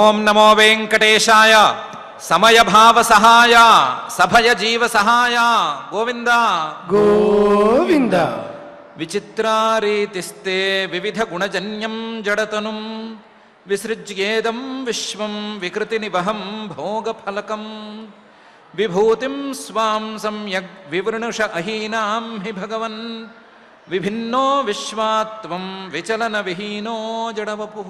ఓం నమో వెంకటేశాయ సమయభావ సహాయ సభయ జీవ సహాయ గోవింద గోవింద విచిత్రారీతిస్తే వివిధ గుణజన్యం జడతనుం విసృజ్యేదం విశ్వం వికృతి నివహం భోగఫలకం విభూతిం స్వాం సమ్యగ్ వివృణుష అహీనాం హి భగవన్ విభిన్నో విశ్వాత్వం విచలన విహీనో జడవపు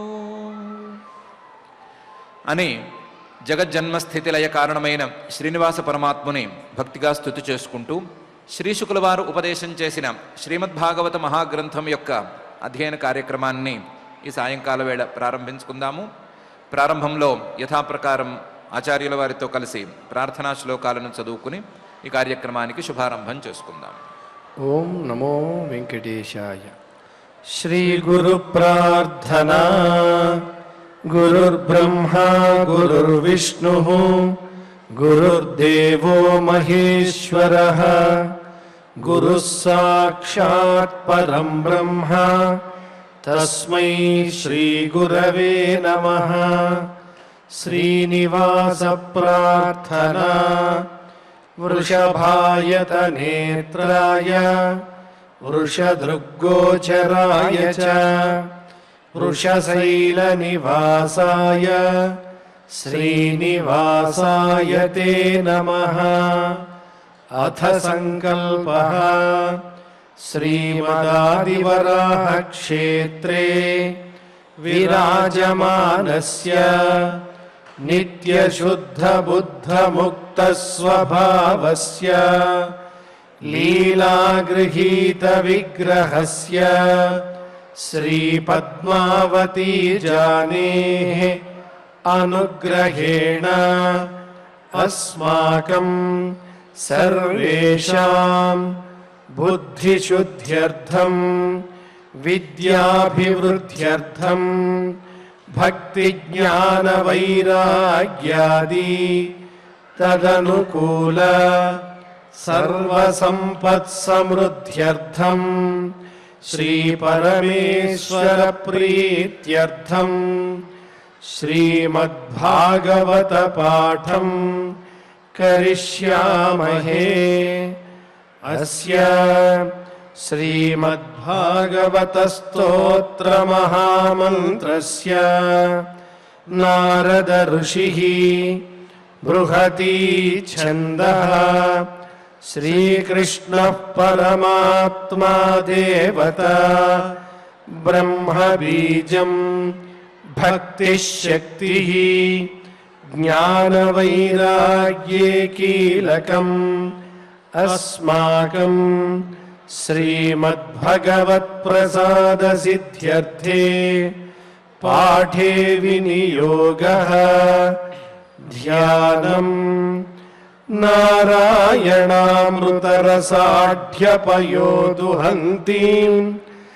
అని జగజ్జన్మస్థితి లయ కారణమైన శ్రీనివాస పరమాత్ముని భక్తిగా స్థుతి చేసుకుంటూ శ్రీశుకుల వారు ఉపదేశం చేసిన శ్రీమద్భాగవత మహాగ్రంథం యొక్క అధ్యయన కార్యక్రమాన్ని ఈ సాయంకాల వేళ ప్రారంభించుకుందాము ప్రారంభంలో యథాప్రకారం ఆచార్యుల వారితో కలిసి ప్రార్థనా శ్లోకాలను చదువుకుని ఈ కార్యక్రమానికి శుభారంభం చేసుకుందాం ఓం నమో వెంకటేశాయ శ్రీ గురు ప్రార్థనా గురుర్బ్రహ్మా గురుర్విష్ణు గురుర్దేవో మహేశ్వర గురు సాక్షాత్ పరం బ్రహ్మ తస్మై శ్రీ గురవే నమః శ్రీనివాస ప్రార్థనా వృషభాయతనేత్రాయ వృషదృగ్గోచరాయ చ వృషశైలనివాసాయ శ్రీనివాసాయ తే నమః అథ సంకల్పः శ్రీమదాదివరాహక్షేత్రే విరాజమానస్య नित्यशुद्धबुद्धमुक्तस्वभावस्य लीलागृहीतविग्रहस्य श्रीपद्मावती जानेः अनुग्रहेण अस्माकं सर्वेषां बुद्धिशुद्ध्यर्थं विद्याभिवृद्ध्यर्थम् भक्तिज्ञानवैराग्यादि तदनुकूल सर्वसम्पत्समृद्ध्यर्थम् श्रीपरमेश्वरप्रीत्यर्थम् श्रीमद्भागवतपाठम् करिष्यामहे अस्य श्रीमद्भागवतस्तोत्रमहामन्त्रस्य नारद ऋषिः बृहती छन्दः श्रीकृष्णः परमात्मा देवता ब्रह्मबीजम् भक्तिः शक्तिः ज्ञानवैराग्ये कीलकम् अस्माकम् श्रीमद्भगवत्प्रसादसिद्ध्यर्थे पाठे विनियोगः ध्यानम् नारायणामृतरसाढ्यपयोदुहन्तीम्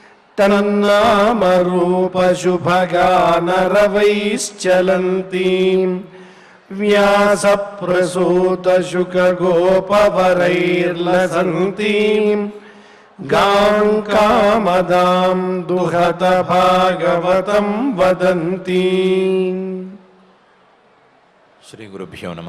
तन्नामरूपशुभगानरवैश्चलन्तीम् व्यासप्रसूतशुकगोपवरैर्लसन्तीम् गां कामदां दुहत भागवतं वदन्ती శ్రీ గురుభ్యో నమ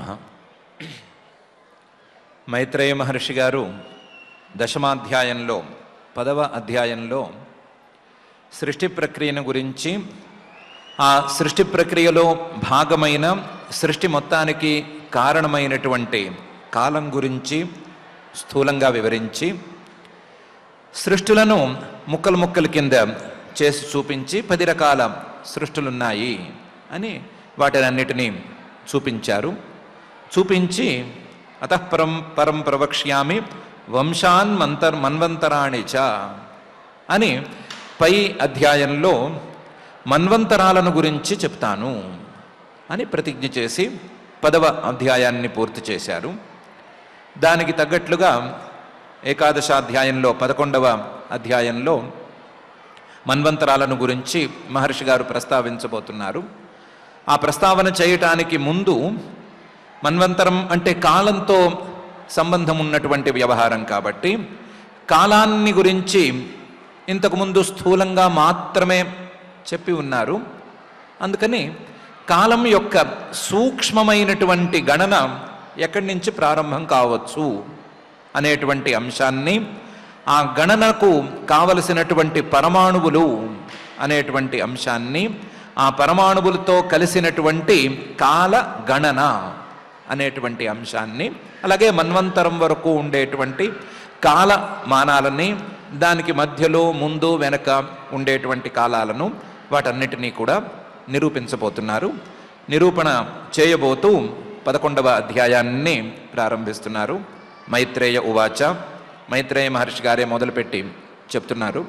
మైత్రేయ మహర్షి గారు దశమాధ్యాయంలో పదవ అధ్యాయంలో సృష్టి ప్రక్రియను గురించి ఆ సృష్టి ప్రక్రియలో భాగమైన సృష్టి మొత్తానికి కారణమైనటువంటి కాలం గురించి స్థూలంగా వివరించి సృష్టులను ముక్కలు ముక్కల కింద చేసి చూపించి పది రకాల సృష్టులున్నాయి అని వాటినన్నిటినీ చూపించారు చూపించి అతఃపరం పరం ప్రవక్ష్యామి వంశాన్ మంతర్ మన్వంతరాణి చ అని పై అధ్యాయంలో మన్వంతరాలను గురించి చెప్తాను అని ప్రతిజ్ఞ చేసి పదవ అధ్యాయాన్ని పూర్తి చేశారు దానికి తగ్గట్లుగా ఏకాదశాధ్యాయంలో పదకొండవ అధ్యాయంలో మన్వంతరాలను గురించి మహర్షి గారు ప్రస్తావించబోతున్నారు ఆ ప్రస్తావన చేయటానికి ముందు మన్వంతరం అంటే కాలంతో సంబంధం ఉన్నటువంటి వ్యవహారం కాబట్టి కాలాన్ని గురించి ఇంతకుముందు స్థూలంగా మాత్రమే చెప్పి ఉన్నారు అందుకని కాలం యొక్క సూక్ష్మమైనటువంటి గణన ఎక్కడి నుంచి ప్రారంభం కావచ్చు అనేటువంటి అంశాన్ని ఆ గణనకు కావలసినటువంటి పరమాణువులు అనేటువంటి అంశాన్ని ఆ పరమాణువులతో కలిసినటువంటి కాల గణన అనేటువంటి అంశాన్ని అలాగే మన్వంతరం వరకు ఉండేటువంటి కాలమానాలని దానికి మధ్యలో ముందు వెనక ఉండేటువంటి కాలాలను వాటన్నిటినీ కూడా నిరూపించబోతున్నారు నిరూపణ చేయబోతూ పదకొండవ అధ్యాయాన్ని ప్రారంభిస్తున్నారు మైత్రేయ ఉవాచ మైత్రేయ మహర్షి గారే మొదలుపెట్టి చెప్తున్నారు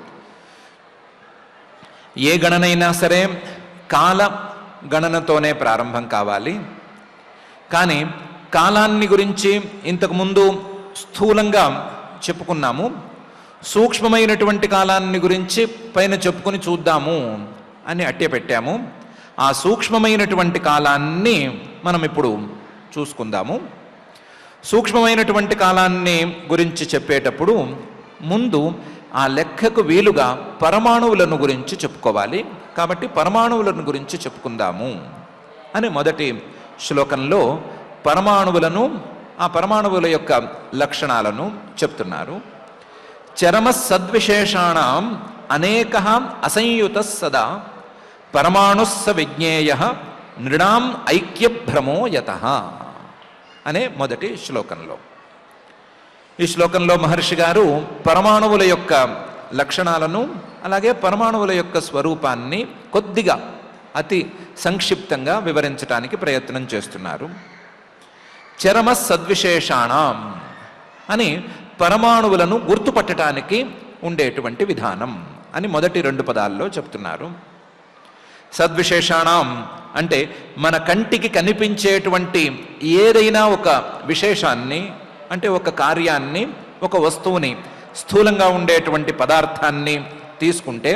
ఏ గణనైనా సరే కాల గణనతోనే ప్రారంభం కావాలి కానీ కాలాన్ని గురించి ఇంతకుముందు స్థూలంగా చెప్పుకున్నాము సూక్ష్మమైనటువంటి కాలాన్ని గురించి పైన చెప్పుకొని చూద్దాము అని అట్టే పెట్టాము ఆ సూక్ష్మమైనటువంటి కాలాన్ని మనం ఇప్పుడు చూసుకుందాము సూక్ష్మమైనటువంటి కాలాన్ని గురించి చెప్పేటప్పుడు ముందు ఆ లెక్కకు వీలుగా పరమాణువులను గురించి చెప్పుకోవాలి కాబట్టి పరమాణువులను గురించి చెప్పుకుందాము అని మొదటి శ్లోకంలో పరమాణువులను ఆ పరమాణువుల యొక్క లక్షణాలను చెప్తున్నారు చరమ సద్విశేషాణం అనేక అసంయుత సదా పరమాణుస్స విజ్ఞేయ నృణాం ఐక్యభ్రమో యత అనే మొదటి శ్లోకంలో ఈ శ్లోకంలో మహర్షి గారు పరమాణువుల యొక్క లక్షణాలను అలాగే పరమాణువుల యొక్క స్వరూపాన్ని కొద్దిగా అతి సంక్షిప్తంగా వివరించడానికి ప్రయత్నం చేస్తున్నారు చరమ సద్విశేషాణం అని పరమాణువులను గుర్తుపట్టడానికి ఉండేటువంటి విధానం అని మొదటి రెండు పదాల్లో చెప్తున్నారు సద్విశేషాణం అంటే మన కంటికి కనిపించేటువంటి ఏదైనా ఒక విశేషాన్ని అంటే ఒక కార్యాన్ని ఒక వస్తువుని స్థూలంగా ఉండేటువంటి పదార్థాన్ని తీసుకుంటే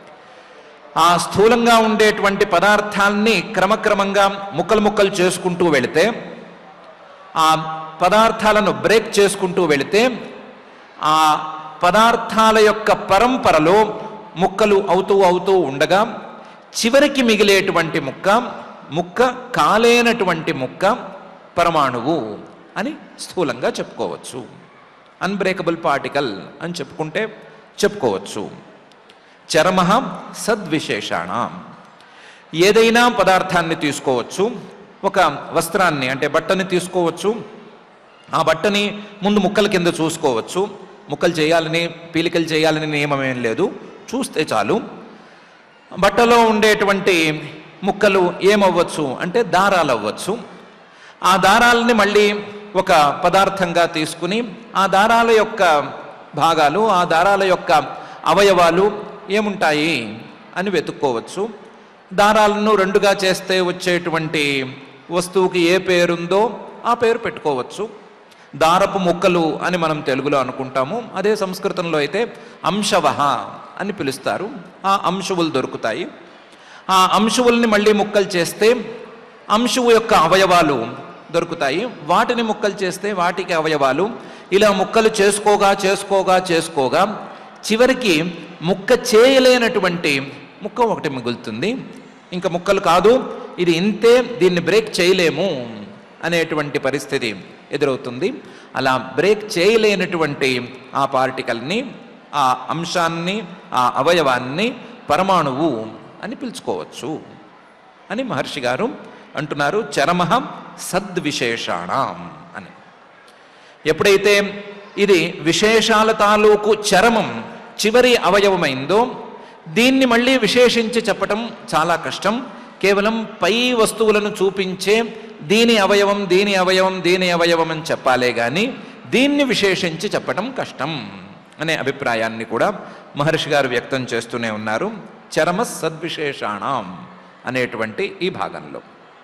ఆ స్థూలంగా ఉండేటువంటి పదార్థాన్ని క్రమక్రమంగా ముక్కలు ముక్కలు చేసుకుంటూ వెళితే ఆ పదార్థాలను బ్రేక్ చేసుకుంటూ వెళితే ఆ పదార్థాల యొక్క పరంపరలో ముక్కలు అవుతూ అవుతూ ఉండగా చివరికి మిగిలేటువంటి ముక్క ముక్క కాలేనటువంటి ముక్క పరమాణువు అని స్థూలంగా చెప్పుకోవచ్చు అన్బ్రేకబుల్ పార్టికల్ అని చెప్పుకుంటే చెప్పుకోవచ్చు చరమ సద్విశేషాణ ఏదైనా పదార్థాన్ని తీసుకోవచ్చు ఒక వస్త్రాన్ని అంటే బట్టని తీసుకోవచ్చు ఆ బట్టని ముందు ముక్కల కింద చూసుకోవచ్చు ముక్కలు చేయాలని పీలికలు చేయాలని నియమం ఏం లేదు చూస్తే చాలు బట్టలో ఉండేటువంటి ముక్కలు ఏమవ్వచ్చు అంటే దారాలు అవ్వచ్చు ఆ దారాలని మళ్ళీ ఒక పదార్థంగా తీసుకుని ఆ దారాల యొక్క భాగాలు ఆ దారాల యొక్క అవయవాలు ఏముంటాయి అని వెతుక్కోవచ్చు దారాలను రెండుగా చేస్తే వచ్చేటువంటి వస్తువుకి ఏ పేరుందో ఆ పేరు పెట్టుకోవచ్చు దారపు ముక్కలు అని మనం తెలుగులో అనుకుంటాము అదే సంస్కృతంలో అయితే అంశవహ అని పిలుస్తారు ఆ అంశువులు దొరుకుతాయి ఆ అంశువుల్ని మళ్ళీ ముక్కలు చేస్తే అంశువు యొక్క అవయవాలు దొరుకుతాయి వాటిని ముక్కలు చేస్తే వాటికి అవయవాలు ఇలా ముక్కలు చేసుకోగా చేసుకోగా చేసుకోగా చివరికి ముక్క చేయలేనటువంటి ముక్క ఒకటి మిగులుతుంది ఇంకా ముక్కలు కాదు ఇది ఇంతే దీన్ని బ్రేక్ చేయలేము అనేటువంటి పరిస్థితి ఎదురవుతుంది అలా బ్రేక్ చేయలేనటువంటి ఆ పార్టికల్ని ఆ అంశాన్ని ఆ అవయవాన్ని పరమాణువు అని పిలుచుకోవచ్చు అని మహర్షి గారు అంటున్నారు చరమ సద్విశేషాణం అని ఎప్పుడైతే ఇది విశేషాల తాలూకు చరమం చివరి అవయవమైందో దీన్ని మళ్ళీ విశేషించి చెప్పటం చాలా కష్టం కేవలం పై వస్తువులను చూపించే దీని అవయవం దీని అవయవం దీని అవయవం అని చెప్పాలే కానీ దీన్ని విశేషించి చెప్పటం కష్టం అనే అభిప్రాయాన్ని కూడా మహర్షి గారు వ్యక్తం చేస్తూనే ఉన్నారు చరమ సద్విశేషాణం అనేటువంటి ఈ భాగంలో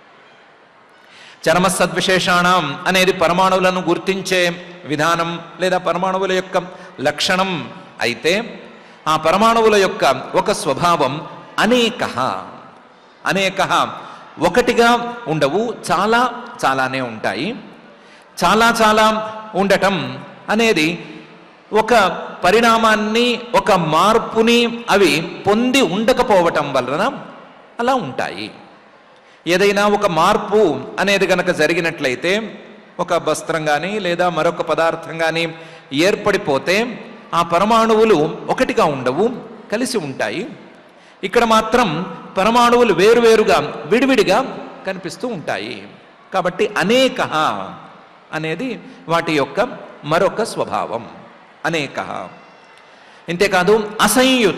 చరమ సద్విశేషాణం అనేది పరమాణువులను గుర్తించే విధానం లేదా పరమాణువుల యొక్క లక్షణం అయితే ఆ పరమాణువుల యొక్క ఒక స్వభావం అనేక అనేక ఒకటిగా ఉండవు చాలా చాలానే ఉంటాయి చాలా చాలా ఉండటం అనేది ఒక పరిణామాన్ని ఒక మార్పుని అవి పొంది ఉండకపోవటం వలన అలా ఉంటాయి ఏదైనా ఒక మార్పు అనేది గనక జరిగినట్లయితే ఒక వస్త్రం కానీ లేదా మరొక పదార్థం కానీ ఏర్పడిపోతే ఆ పరమాణువులు ఒకటిగా ఉండవు కలిసి ఉంటాయి ఇక్కడ మాత్రం పరమాణువులు వేరువేరుగా విడివిడిగా కనిపిస్తూ ఉంటాయి కాబట్టి అనేక అనేది వాటి యొక్క మరొక స్వభావం అనేక ఇంతేకాదు అసంయుత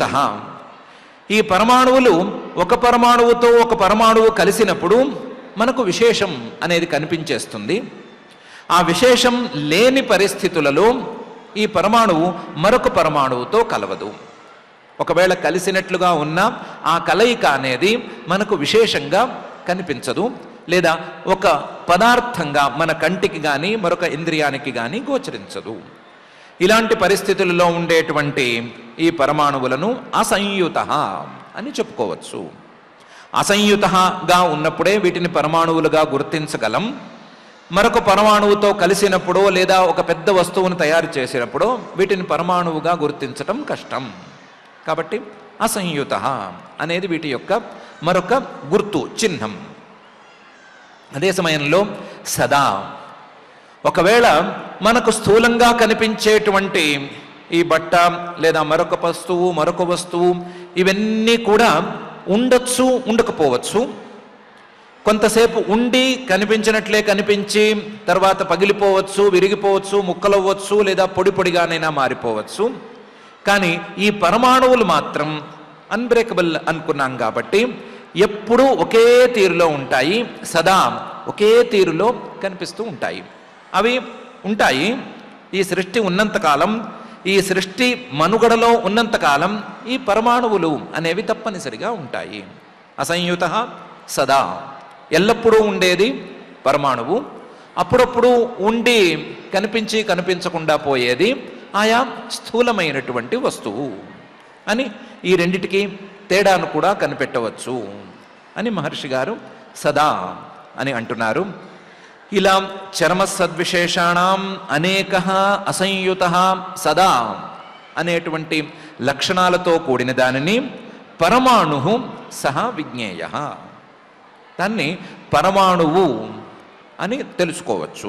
ఈ పరమాణువులు ఒక పరమాణువుతో ఒక పరమాణువు కలిసినప్పుడు మనకు విశేషం అనేది కనిపించేస్తుంది ఆ విశేషం లేని పరిస్థితులలో ఈ పరమాణువు మరొక పరమాణువుతో కలవదు ఒకవేళ కలిసినట్లుగా ఉన్న ఆ కలయిక అనేది మనకు విశేషంగా కనిపించదు లేదా ఒక పదార్థంగా మన కంటికి కానీ మరొక ఇంద్రియానికి కానీ గోచరించదు ఇలాంటి పరిస్థితులలో ఉండేటువంటి ఈ పరమాణువులను అసంయుత అని చెప్పుకోవచ్చు అసంయుతగా ఉన్నప్పుడే వీటిని పరమాణువులుగా గుర్తించగలం మరొక పరమాణువుతో కలిసినప్పుడు లేదా ఒక పెద్ద వస్తువును తయారు చేసినప్పుడు వీటిని పరమాణువుగా గుర్తించటం కష్టం కాబట్టి అసంయుత అనేది వీటి యొక్క మరొక గుర్తు చిహ్నం అదే సమయంలో సదా ఒకవేళ మనకు స్థూలంగా కనిపించేటువంటి ఈ బట్ట లేదా మరొక వస్తువు మరొక వస్తువు ఇవన్నీ కూడా ఉండొచ్చు ఉండకపోవచ్చు కొంతసేపు ఉండి కనిపించినట్లే కనిపించి తర్వాత పగిలిపోవచ్చు విరిగిపోవచ్చు ముక్కలవ్వచ్చు లేదా పొడి పొడిగానైనా మారిపోవచ్చు కానీ ఈ పరమాణువులు మాత్రం అన్బ్రేకబుల్ అనుకున్నాం కాబట్టి ఎప్పుడూ ఒకే తీరులో ఉంటాయి సదా ఒకే తీరులో కనిపిస్తూ ఉంటాయి అవి ఉంటాయి ఈ సృష్టి ఉన్నంతకాలం ఈ సృష్టి మనుగడలో ఉన్నంతకాలం ఈ పరమాణువులు అనేవి తప్పనిసరిగా ఉంటాయి అసంయుత సదా ఎల్లప్పుడూ ఉండేది పరమాణువు అప్పుడప్పుడు ఉండి కనిపించి కనిపించకుండా పోయేది ఆయా స్థూలమైనటువంటి వస్తువు అని ఈ రెండిటికి తేడాను కూడా కనిపెట్టవచ్చు అని మహర్షి గారు సదా అని అంటున్నారు ఇలా చర్మ సద్విశేషాణం అనేక అసంయుత సదా అనేటువంటి లక్షణాలతో కూడిన దానిని పరమాణు సహ విజ్ఞేయ దాన్ని పరమాణువు అని తెలుసుకోవచ్చు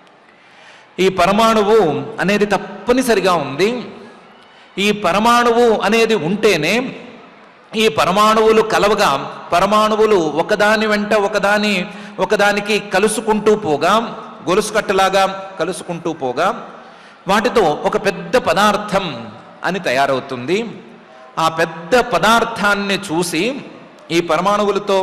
ఈ పరమాణువు అనేది తప్పనిసరిగా ఉంది ఈ పరమాణువు అనేది ఉంటేనే ఈ పరమాణువులు కలవగా పరమాణువులు ఒకదాని వెంట ఒకదాని ఒకదానికి కలుసుకుంటూ పోగా గొలుసుకట్టలాగా కలుసుకుంటూ పోగా వాటితో ఒక పెద్ద పదార్థం అని తయారవుతుంది ఆ పెద్ద పదార్థాన్ని చూసి ఈ పరమాణువులతో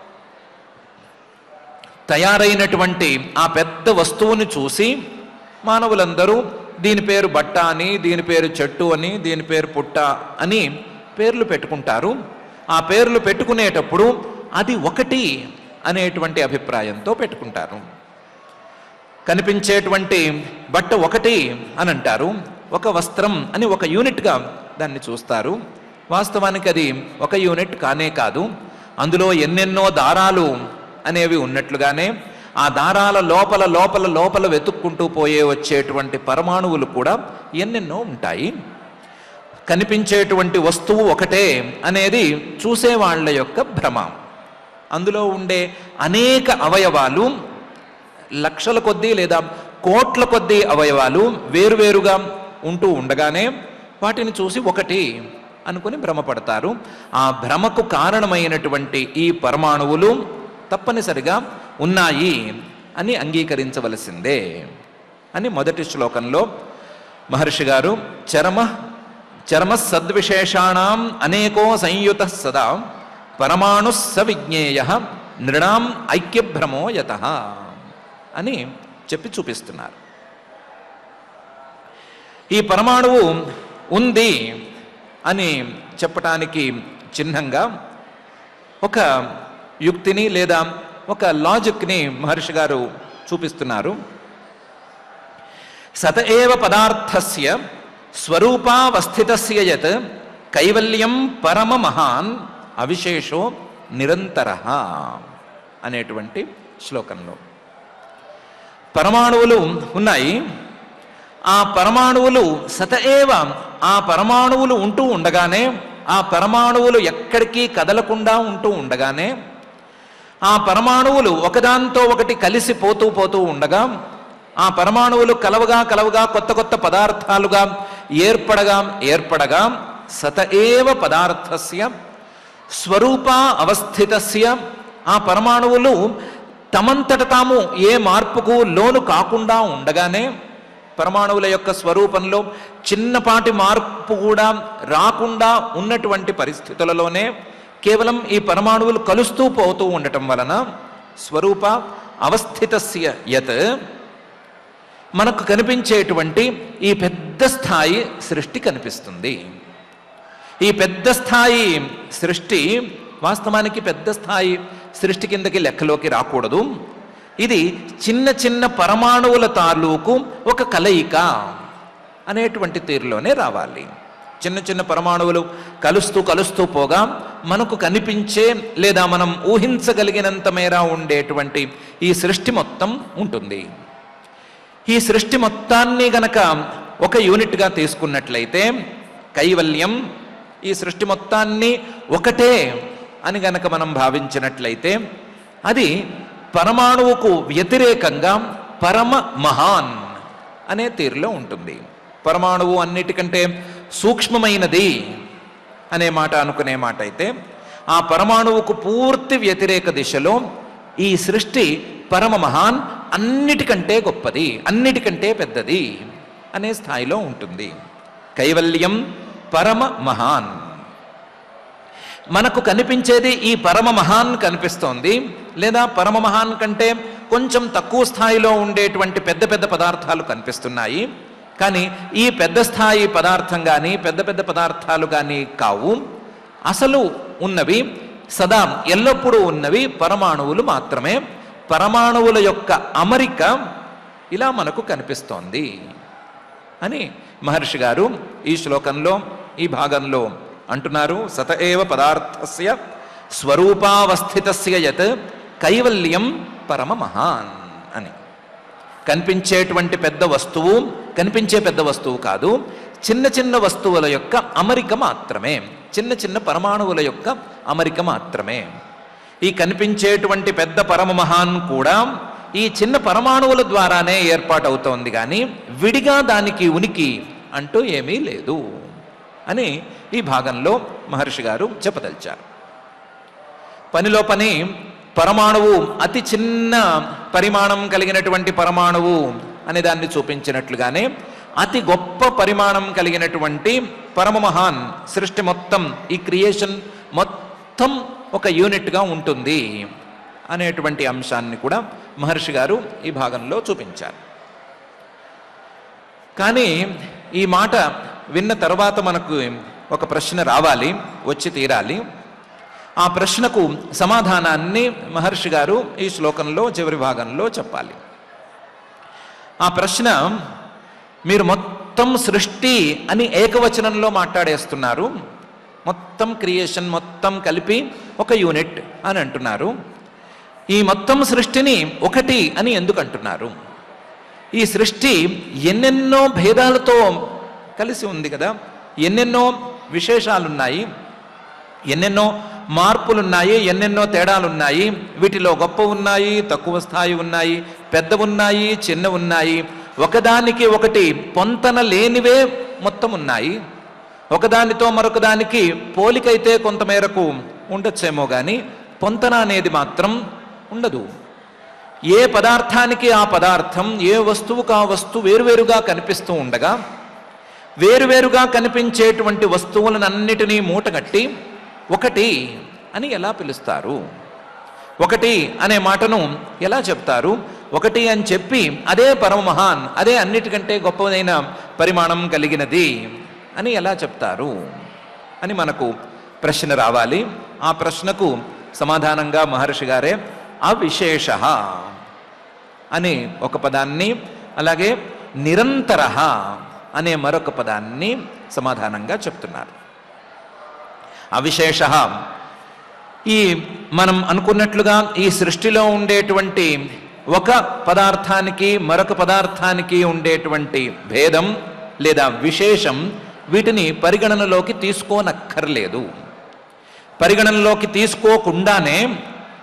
తయారైనటువంటి ఆ పెద్ద వస్తువుని చూసి మానవులందరూ దీని పేరు బట్ట అని దీని పేరు చెట్టు అని దీని పేరు పుట్ట అని పేర్లు పెట్టుకుంటారు ఆ పేర్లు పెట్టుకునేటప్పుడు అది ఒకటి అనేటువంటి అభిప్రాయంతో పెట్టుకుంటారు కనిపించేటువంటి బట్ట ఒకటి అని అంటారు ఒక వస్త్రం అని ఒక యూనిట్గా దాన్ని చూస్తారు వాస్తవానికి అది ఒక యూనిట్ కానే కాదు అందులో ఎన్నెన్నో దారాలు అనేవి ఉన్నట్లుగానే ఆ దారాల లోపల లోపల లోపల వెతుక్కుంటూ పోయే వచ్చేటువంటి పరమాణువులు కూడా ఎన్నెన్నో ఉంటాయి కనిపించేటువంటి వస్తువు ఒకటే అనేది చూసే వాళ్ళ యొక్క భ్రమ అందులో ఉండే అనేక అవయవాలు లక్షల కొద్దీ లేదా కోట్ల కొద్దీ అవయవాలు వేరువేరుగా ఉంటూ ఉండగానే వాటిని చూసి ఒకటి అనుకుని భ్రమపడతారు ఆ భ్రమకు కారణమైనటువంటి ఈ పరమాణువులు తప్పనిసరిగా ఉన్నాయి అని అంగీకరించవలసిందే అని మొదటి శ్లోకంలో మహర్షి గారు చరమ చర్మ సద్విశేషాణం అనేకో సంయుత సదా పరమాణు సవిజ్ఞేయ నృణాం ఐక్యభ్రమో యత అని చెప్పి చూపిస్తున్నారు ఈ పరమాణువు ఉంది అని చెప్పటానికి చిహ్నంగా ఒక యుక్తిని లేదా ఒక లాజిక్ని మహర్షి గారు చూపిస్తున్నారు సత ఏవ పదార్థస్య స్వరూపావస్థితస్య యత్ కైవల్యం పరమ మహాన్ అవిశేషో నిరంతర అనేటువంటి శ్లోకంలో పరమాణువులు ఉన్నాయి ఆ పరమాణువులు సత ఏవ ఆ పరమాణువులు ఉంటూ ఉండగానే ఆ పరమాణువులు ఎక్కడికి కదలకుండా ఉంటూ ఉండగానే ఆ పరమాణువులు ఒకదాంతో ఒకటి కలిసి పోతూ పోతూ ఉండగా ఆ పరమాణువులు కలవగా కలవగా కొత్త కొత్త పదార్థాలుగా ఏర్పడగా ఏర్పడగా సత ఏవ పదార్థస్య స్వరూప అవస్థితస్య ఆ పరమాణువులు తమంతట తాము ఏ మార్పుకు లోను కాకుండా ఉండగానే పరమాణువుల యొక్క స్వరూపంలో చిన్నపాటి మార్పు కూడా రాకుండా ఉన్నటువంటి పరిస్థితులలోనే కేవలం ఈ పరమాణువులు కలుస్తూ పోతూ ఉండటం వలన స్వరూప అవస్థితస్య యత్ మనకు కనిపించేటువంటి ఈ పెద్ద స్థాయి సృష్టి కనిపిస్తుంది ఈ పెద్ద స్థాయి సృష్టి వాస్తవానికి పెద్ద స్థాయి సృష్టి కిందకి లెక్కలోకి రాకూడదు ఇది చిన్న చిన్న పరమాణువుల తాలూకు ఒక కలయిక అనేటువంటి తీరులోనే రావాలి చిన్న చిన్న పరమాణువులు కలుస్తూ కలుస్తూ పోగా మనకు కనిపించే లేదా మనం ఊహించగలిగినంత మేర ఉండేటువంటి ఈ సృష్టి మొత్తం ఉంటుంది ఈ సృష్టి మొత్తాన్ని గనక ఒక యూనిట్గా తీసుకున్నట్లయితే కైవల్యం ఈ సృష్టి మొత్తాన్ని ఒకటే అని గనక మనం భావించినట్లయితే అది పరమాణువుకు వ్యతిరేకంగా పరమ మహాన్ అనే తీరులో ఉంటుంది పరమాణువు అన్నిటికంటే సూక్ష్మమైనది అనే మాట అనుకునే మాట అయితే ఆ పరమాణువుకు పూర్తి వ్యతిరేక దిశలో ఈ సృష్టి పరమ మహాన్ అన్నిటికంటే గొప్పది అన్నిటికంటే పెద్దది అనే స్థాయిలో ఉంటుంది కైవల్యం పరమ మహాన్ మనకు కనిపించేది ఈ పరమ మహాన్ కనిపిస్తోంది లేదా పరమ మహాన్ కంటే కొంచెం తక్కువ స్థాయిలో ఉండేటువంటి పెద్ద పెద్ద పదార్థాలు కనిపిస్తున్నాయి కానీ ఈ పెద్ద స్థాయి పదార్థం కానీ పెద్ద పెద్ద పదార్థాలు కానీ కావు అసలు ఉన్నవి సదా ఎల్లప్పుడూ ఉన్నవి పరమాణువులు మాత్రమే పరమాణువుల యొక్క అమరిక ఇలా మనకు కనిపిస్తోంది అని మహర్షి గారు ఈ శ్లోకంలో ఈ భాగంలో అంటున్నారు సత ఏవ పదార్థస్య స్వరూపావస్థితస్య యత్ కైవల్యం పరమ మహాన్ అని కనిపించేటువంటి పెద్ద వస్తువు కనిపించే పెద్ద వస్తువు కాదు చిన్న చిన్న వస్తువుల యొక్క అమరిక మాత్రమే చిన్న చిన్న పరమాణువుల యొక్క అమరిక మాత్రమే ఈ కనిపించేటువంటి పెద్ద పరమ మహాన్ కూడా ఈ చిన్న పరమాణువుల ద్వారానే ఏర్పాటవుతోంది కానీ విడిగా దానికి ఉనికి అంటూ ఏమీ లేదు అని ఈ భాగంలో మహర్షి గారు చెప్పదలిచారు పనిలో పని పరమాణువు అతి చిన్న పరిమాణం కలిగినటువంటి పరమాణువు అనే దాన్ని చూపించినట్లుగానే అతి గొప్ప పరిమాణం కలిగినటువంటి పరమమహాన్ సృష్టి మొత్తం ఈ క్రియేషన్ మొత్తం ఒక యూనిట్గా ఉంటుంది అనేటువంటి అంశాన్ని కూడా మహర్షి గారు ఈ భాగంలో చూపించారు కానీ ఈ మాట విన్న తర్వాత మనకు ఒక ప్రశ్న రావాలి వచ్చి తీరాలి ఆ ప్రశ్నకు సమాధానాన్ని మహర్షి గారు ఈ శ్లోకంలో చివరి భాగంలో చెప్పాలి ఆ ప్రశ్న మీరు మొత్తం సృష్టి అని ఏకవచనంలో మాట్లాడేస్తున్నారు మొత్తం క్రియేషన్ మొత్తం కలిపి ఒక యూనిట్ అని అంటున్నారు ఈ మొత్తం సృష్టిని ఒకటి అని ఎందుకు అంటున్నారు ఈ సృష్టి ఎన్నెన్నో భేదాలతో కలిసి ఉంది కదా ఎన్నెన్నో విశేషాలున్నాయి ఎన్నెన్నో మార్పులున్నాయి ఎన్నెన్నో తేడాలున్నాయి వీటిలో గొప్ప ఉన్నాయి తక్కువ స్థాయి ఉన్నాయి పెద్ద ఉన్నాయి చిన్న ఉన్నాయి ఒకదానికి ఒకటి పొంతన లేనివే మొత్తం ఉన్నాయి ఒకదానితో మరొక దానికి పోలికైతే కొంతమేరకు ఉండొచ్చేమో కానీ పొంతన అనేది మాత్రం ఉండదు ఏ పదార్థానికి ఆ పదార్థం ఏ వస్తువుకు ఆ వస్తువు వేరువేరుగా కనిపిస్తూ ఉండగా వేరువేరుగా కనిపించేటువంటి వస్తువులనన్నిటినీ మూటగట్టి ఒకటి అని ఎలా పిలుస్తారు ఒకటి అనే మాటను ఎలా చెప్తారు ఒకటి అని చెప్పి అదే పరమమహాన్ అదే అన్నిటికంటే గొప్పదైన పరిమాణం కలిగినది అని ఎలా చెప్తారు అని మనకు ప్రశ్న రావాలి ఆ ప్రశ్నకు సమాధానంగా మహర్షి గారే అవిశేష అనే ఒక పదాన్ని అలాగే నిరంతర అనే మరొక పదాన్ని సమాధానంగా చెప్తున్నారు అవిశేష ఈ మనం అనుకున్నట్లుగా ఈ సృష్టిలో ఉండేటువంటి ఒక పదార్థానికి మరొక పదార్థానికి ఉండేటువంటి భేదం లేదా విశేషం వీటిని పరిగణనలోకి తీసుకోనక్కర్లేదు పరిగణనలోకి తీసుకోకుండానే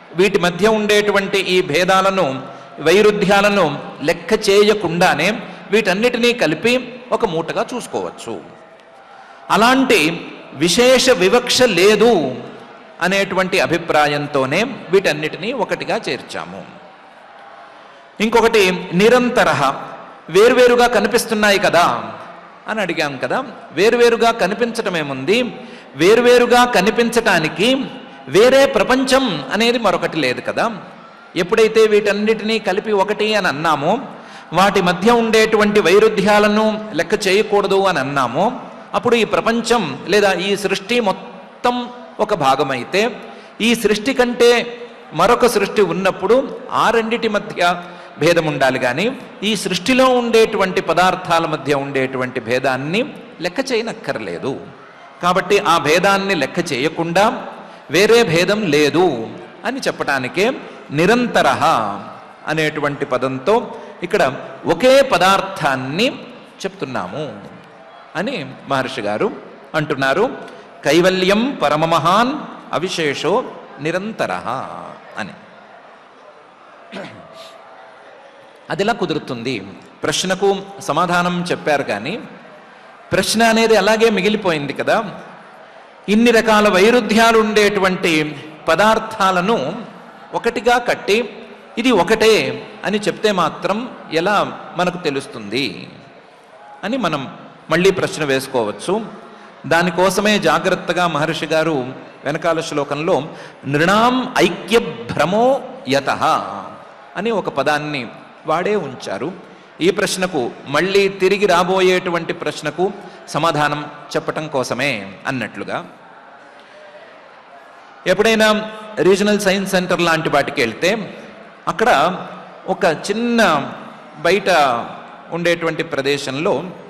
వీటి మధ్య ఉండేటువంటి ఈ భేదాలను వైరుధ్యాలను లెక్క చేయకుండానే వీటన్నిటినీ కలిపి ఒక మూటగా చూసుకోవచ్చు అలాంటి విశేష వివక్ష లేదు అనేటువంటి అభిప్రాయంతోనే వీటన్నిటినీ ఒకటిగా చేర్చాము ఇంకొకటి నిరంతర వేరువేరుగా కనిపిస్తున్నాయి కదా అని అడిగాం కదా వేరువేరుగా కనిపించటం ఏముంది వేరువేరుగా కనిపించటానికి వేరే ప్రపంచం అనేది మరొకటి లేదు కదా ఎప్పుడైతే వీటన్నిటినీ కలిపి ఒకటి అని అన్నామో వాటి మధ్య ఉండేటువంటి వైరుధ్యాలను లెక్క చేయకూడదు అని అన్నామో అప్పుడు ఈ ప్రపంచం లేదా ఈ సృష్టి మొత్తం ఒక భాగమైతే ఈ సృష్టి కంటే మరొక సృష్టి ఉన్నప్పుడు ఆ రెండిటి మధ్య భేదం ఉండాలి కానీ ఈ సృష్టిలో ఉండేటువంటి పదార్థాల మధ్య ఉండేటువంటి భేదాన్ని లెక్క చేయనక్కర్లేదు కాబట్టి ఆ భేదాన్ని లెక్క చేయకుండా వేరే భేదం లేదు అని చెప్పటానికే నిరంతర అనేటువంటి పదంతో ఇక్కడ ఒకే పదార్థాన్ని చెప్తున్నాము అని మహర్షి గారు అంటున్నారు కైవల్యం పరమమహాన్ అవిశేషో నిరంతర అని అది ఎలా కుదురుతుంది ప్రశ్నకు సమాధానం చెప్పారు కానీ ప్రశ్న అనేది అలాగే మిగిలిపోయింది కదా ఇన్ని రకాల వైరుధ్యాలు ఉండేటువంటి పదార్థాలను ఒకటిగా కట్టి ఇది ఒకటే అని చెప్తే మాత్రం ఎలా మనకు తెలుస్తుంది అని మనం మళ్ళీ ప్రశ్న వేసుకోవచ్చు దానికోసమే జాగ్రత్తగా మహర్షి గారు వెనకాల శ్లోకంలో నృణాం ఐక్య భ్రమో యత అని ఒక పదాన్ని వాడే ఉంచారు ఈ ప్రశ్నకు మళ్ళీ తిరిగి రాబోయేటువంటి ప్రశ్నకు సమాధానం చెప్పటం కోసమే అన్నట్లుగా ఎప్పుడైనా రీజనల్ సైన్స్ సెంటర్ లాంటి వాటికి వెళ్తే అక్కడ ఒక చిన్న బయట ఉండేటువంటి ప్రదేశంలో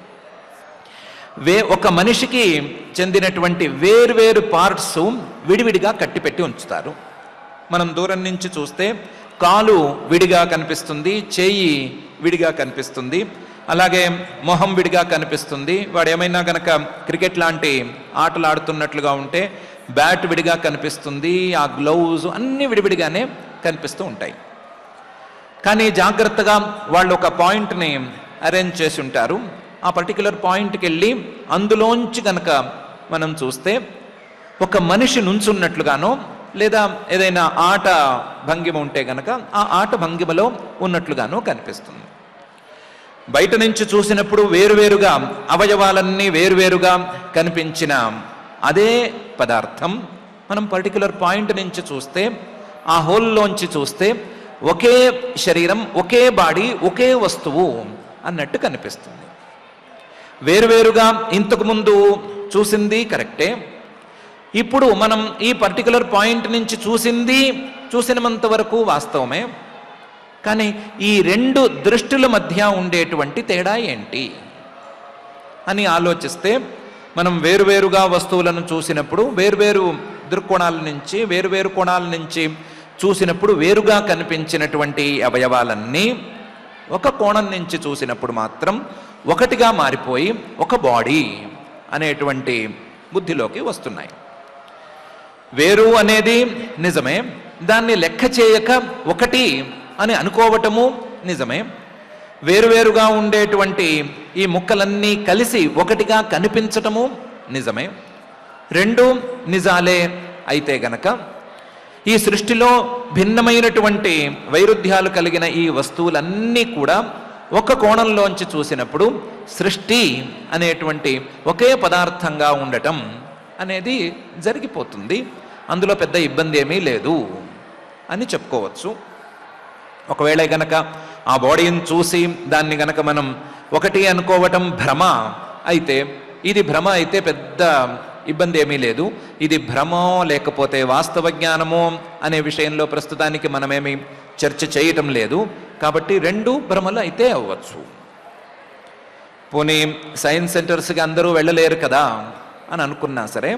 వే ఒక మనిషికి చెందినటువంటి వేర్వేరు పార్ట్స్ విడివిడిగా కట్టిపెట్టి ఉంచుతారు మనం దూరం నుంచి చూస్తే కాలు విడిగా కనిపిస్తుంది చేయి విడిగా కనిపిస్తుంది అలాగే మొహం విడిగా కనిపిస్తుంది వాడు ఏమైనా గనక క్రికెట్ లాంటి ఆటలు ఆడుతున్నట్లుగా ఉంటే బ్యాట్ విడిగా కనిపిస్తుంది ఆ గ్లౌజ్ అన్నీ విడివిడిగానే కనిపిస్తూ ఉంటాయి కానీ జాగ్రత్తగా వాళ్ళు ఒక పాయింట్ని అరేంజ్ చేసి ఉంటారు ఆ పర్టికులర్ పాయింట్కి వెళ్ళి అందులోంచి కనుక మనం చూస్తే ఒక మనిషి నుంచున్నట్లుగానో లేదా ఏదైనా ఆట భంగిమ ఉంటే గనక ఆ ఆట భంగిమలో ఉన్నట్లుగానో కనిపిస్తుంది బయట నుంచి చూసినప్పుడు వేరువేరుగా అవయవాలన్నీ వేరువేరుగా కనిపించిన అదే పదార్థం మనం పర్టికులర్ పాయింట్ నుంచి చూస్తే ఆ హోల్లోంచి చూస్తే ఒకే శరీరం ఒకే బాడీ ఒకే వస్తువు అన్నట్టు కనిపిస్తుంది వేరువేరుగా ఇంతకు ముందు చూసింది కరెక్టే ఇప్పుడు మనం ఈ పర్టికులర్ పాయింట్ నుంచి చూసింది చూసినంత వరకు వాస్తవమే కానీ ఈ రెండు దృష్టిల మధ్య ఉండేటువంటి తేడా ఏంటి అని ఆలోచిస్తే మనం వేరువేరుగా వస్తువులను చూసినప్పుడు వేరువేరు దృక్కోణాల నుంచి వేరువేరు కోణాల నుంచి చూసినప్పుడు వేరుగా కనిపించినటువంటి అవయవాలన్నీ ఒక కోణం నుంచి చూసినప్పుడు మాత్రం ఒకటిగా మారిపోయి ఒక బాడీ అనేటువంటి బుద్ధిలోకి వస్తున్నాయి వేరు అనేది నిజమే దాన్ని లెక్క చేయక ఒకటి అని అనుకోవటము నిజమే వేరువేరుగా ఉండేటువంటి ఈ ముక్కలన్నీ కలిసి ఒకటిగా కనిపించటము నిజమే రెండు నిజాలే అయితే గనక ఈ సృష్టిలో భిన్నమైనటువంటి వైరుధ్యాలు కలిగిన ఈ వస్తువులన్నీ కూడా ఒక కోణంలోంచి చూసినప్పుడు సృష్టి అనేటువంటి ఒకే పదార్థంగా ఉండటం అనేది జరిగిపోతుంది అందులో పెద్ద ఇబ్బంది ఏమీ లేదు అని చెప్పుకోవచ్చు ఒకవేళ గనక ఆ బాడీని చూసి దాన్ని గనక మనం ఒకటి అనుకోవటం భ్రమ అయితే ఇది భ్రమ అయితే పెద్ద ఇబ్బంది ఏమీ లేదు ఇది భ్రమో లేకపోతే వాస్తవ జ్ఞానమో అనే విషయంలో ప్రస్తుతానికి మనమేమి చర్చ చేయటం లేదు కాబట్టి రెండు భ్రమలు అయితే అవ్వచ్చు పోనీ సైన్స్ సెంటర్స్కి అందరూ వెళ్ళలేరు కదా అని అనుకున్నా సరే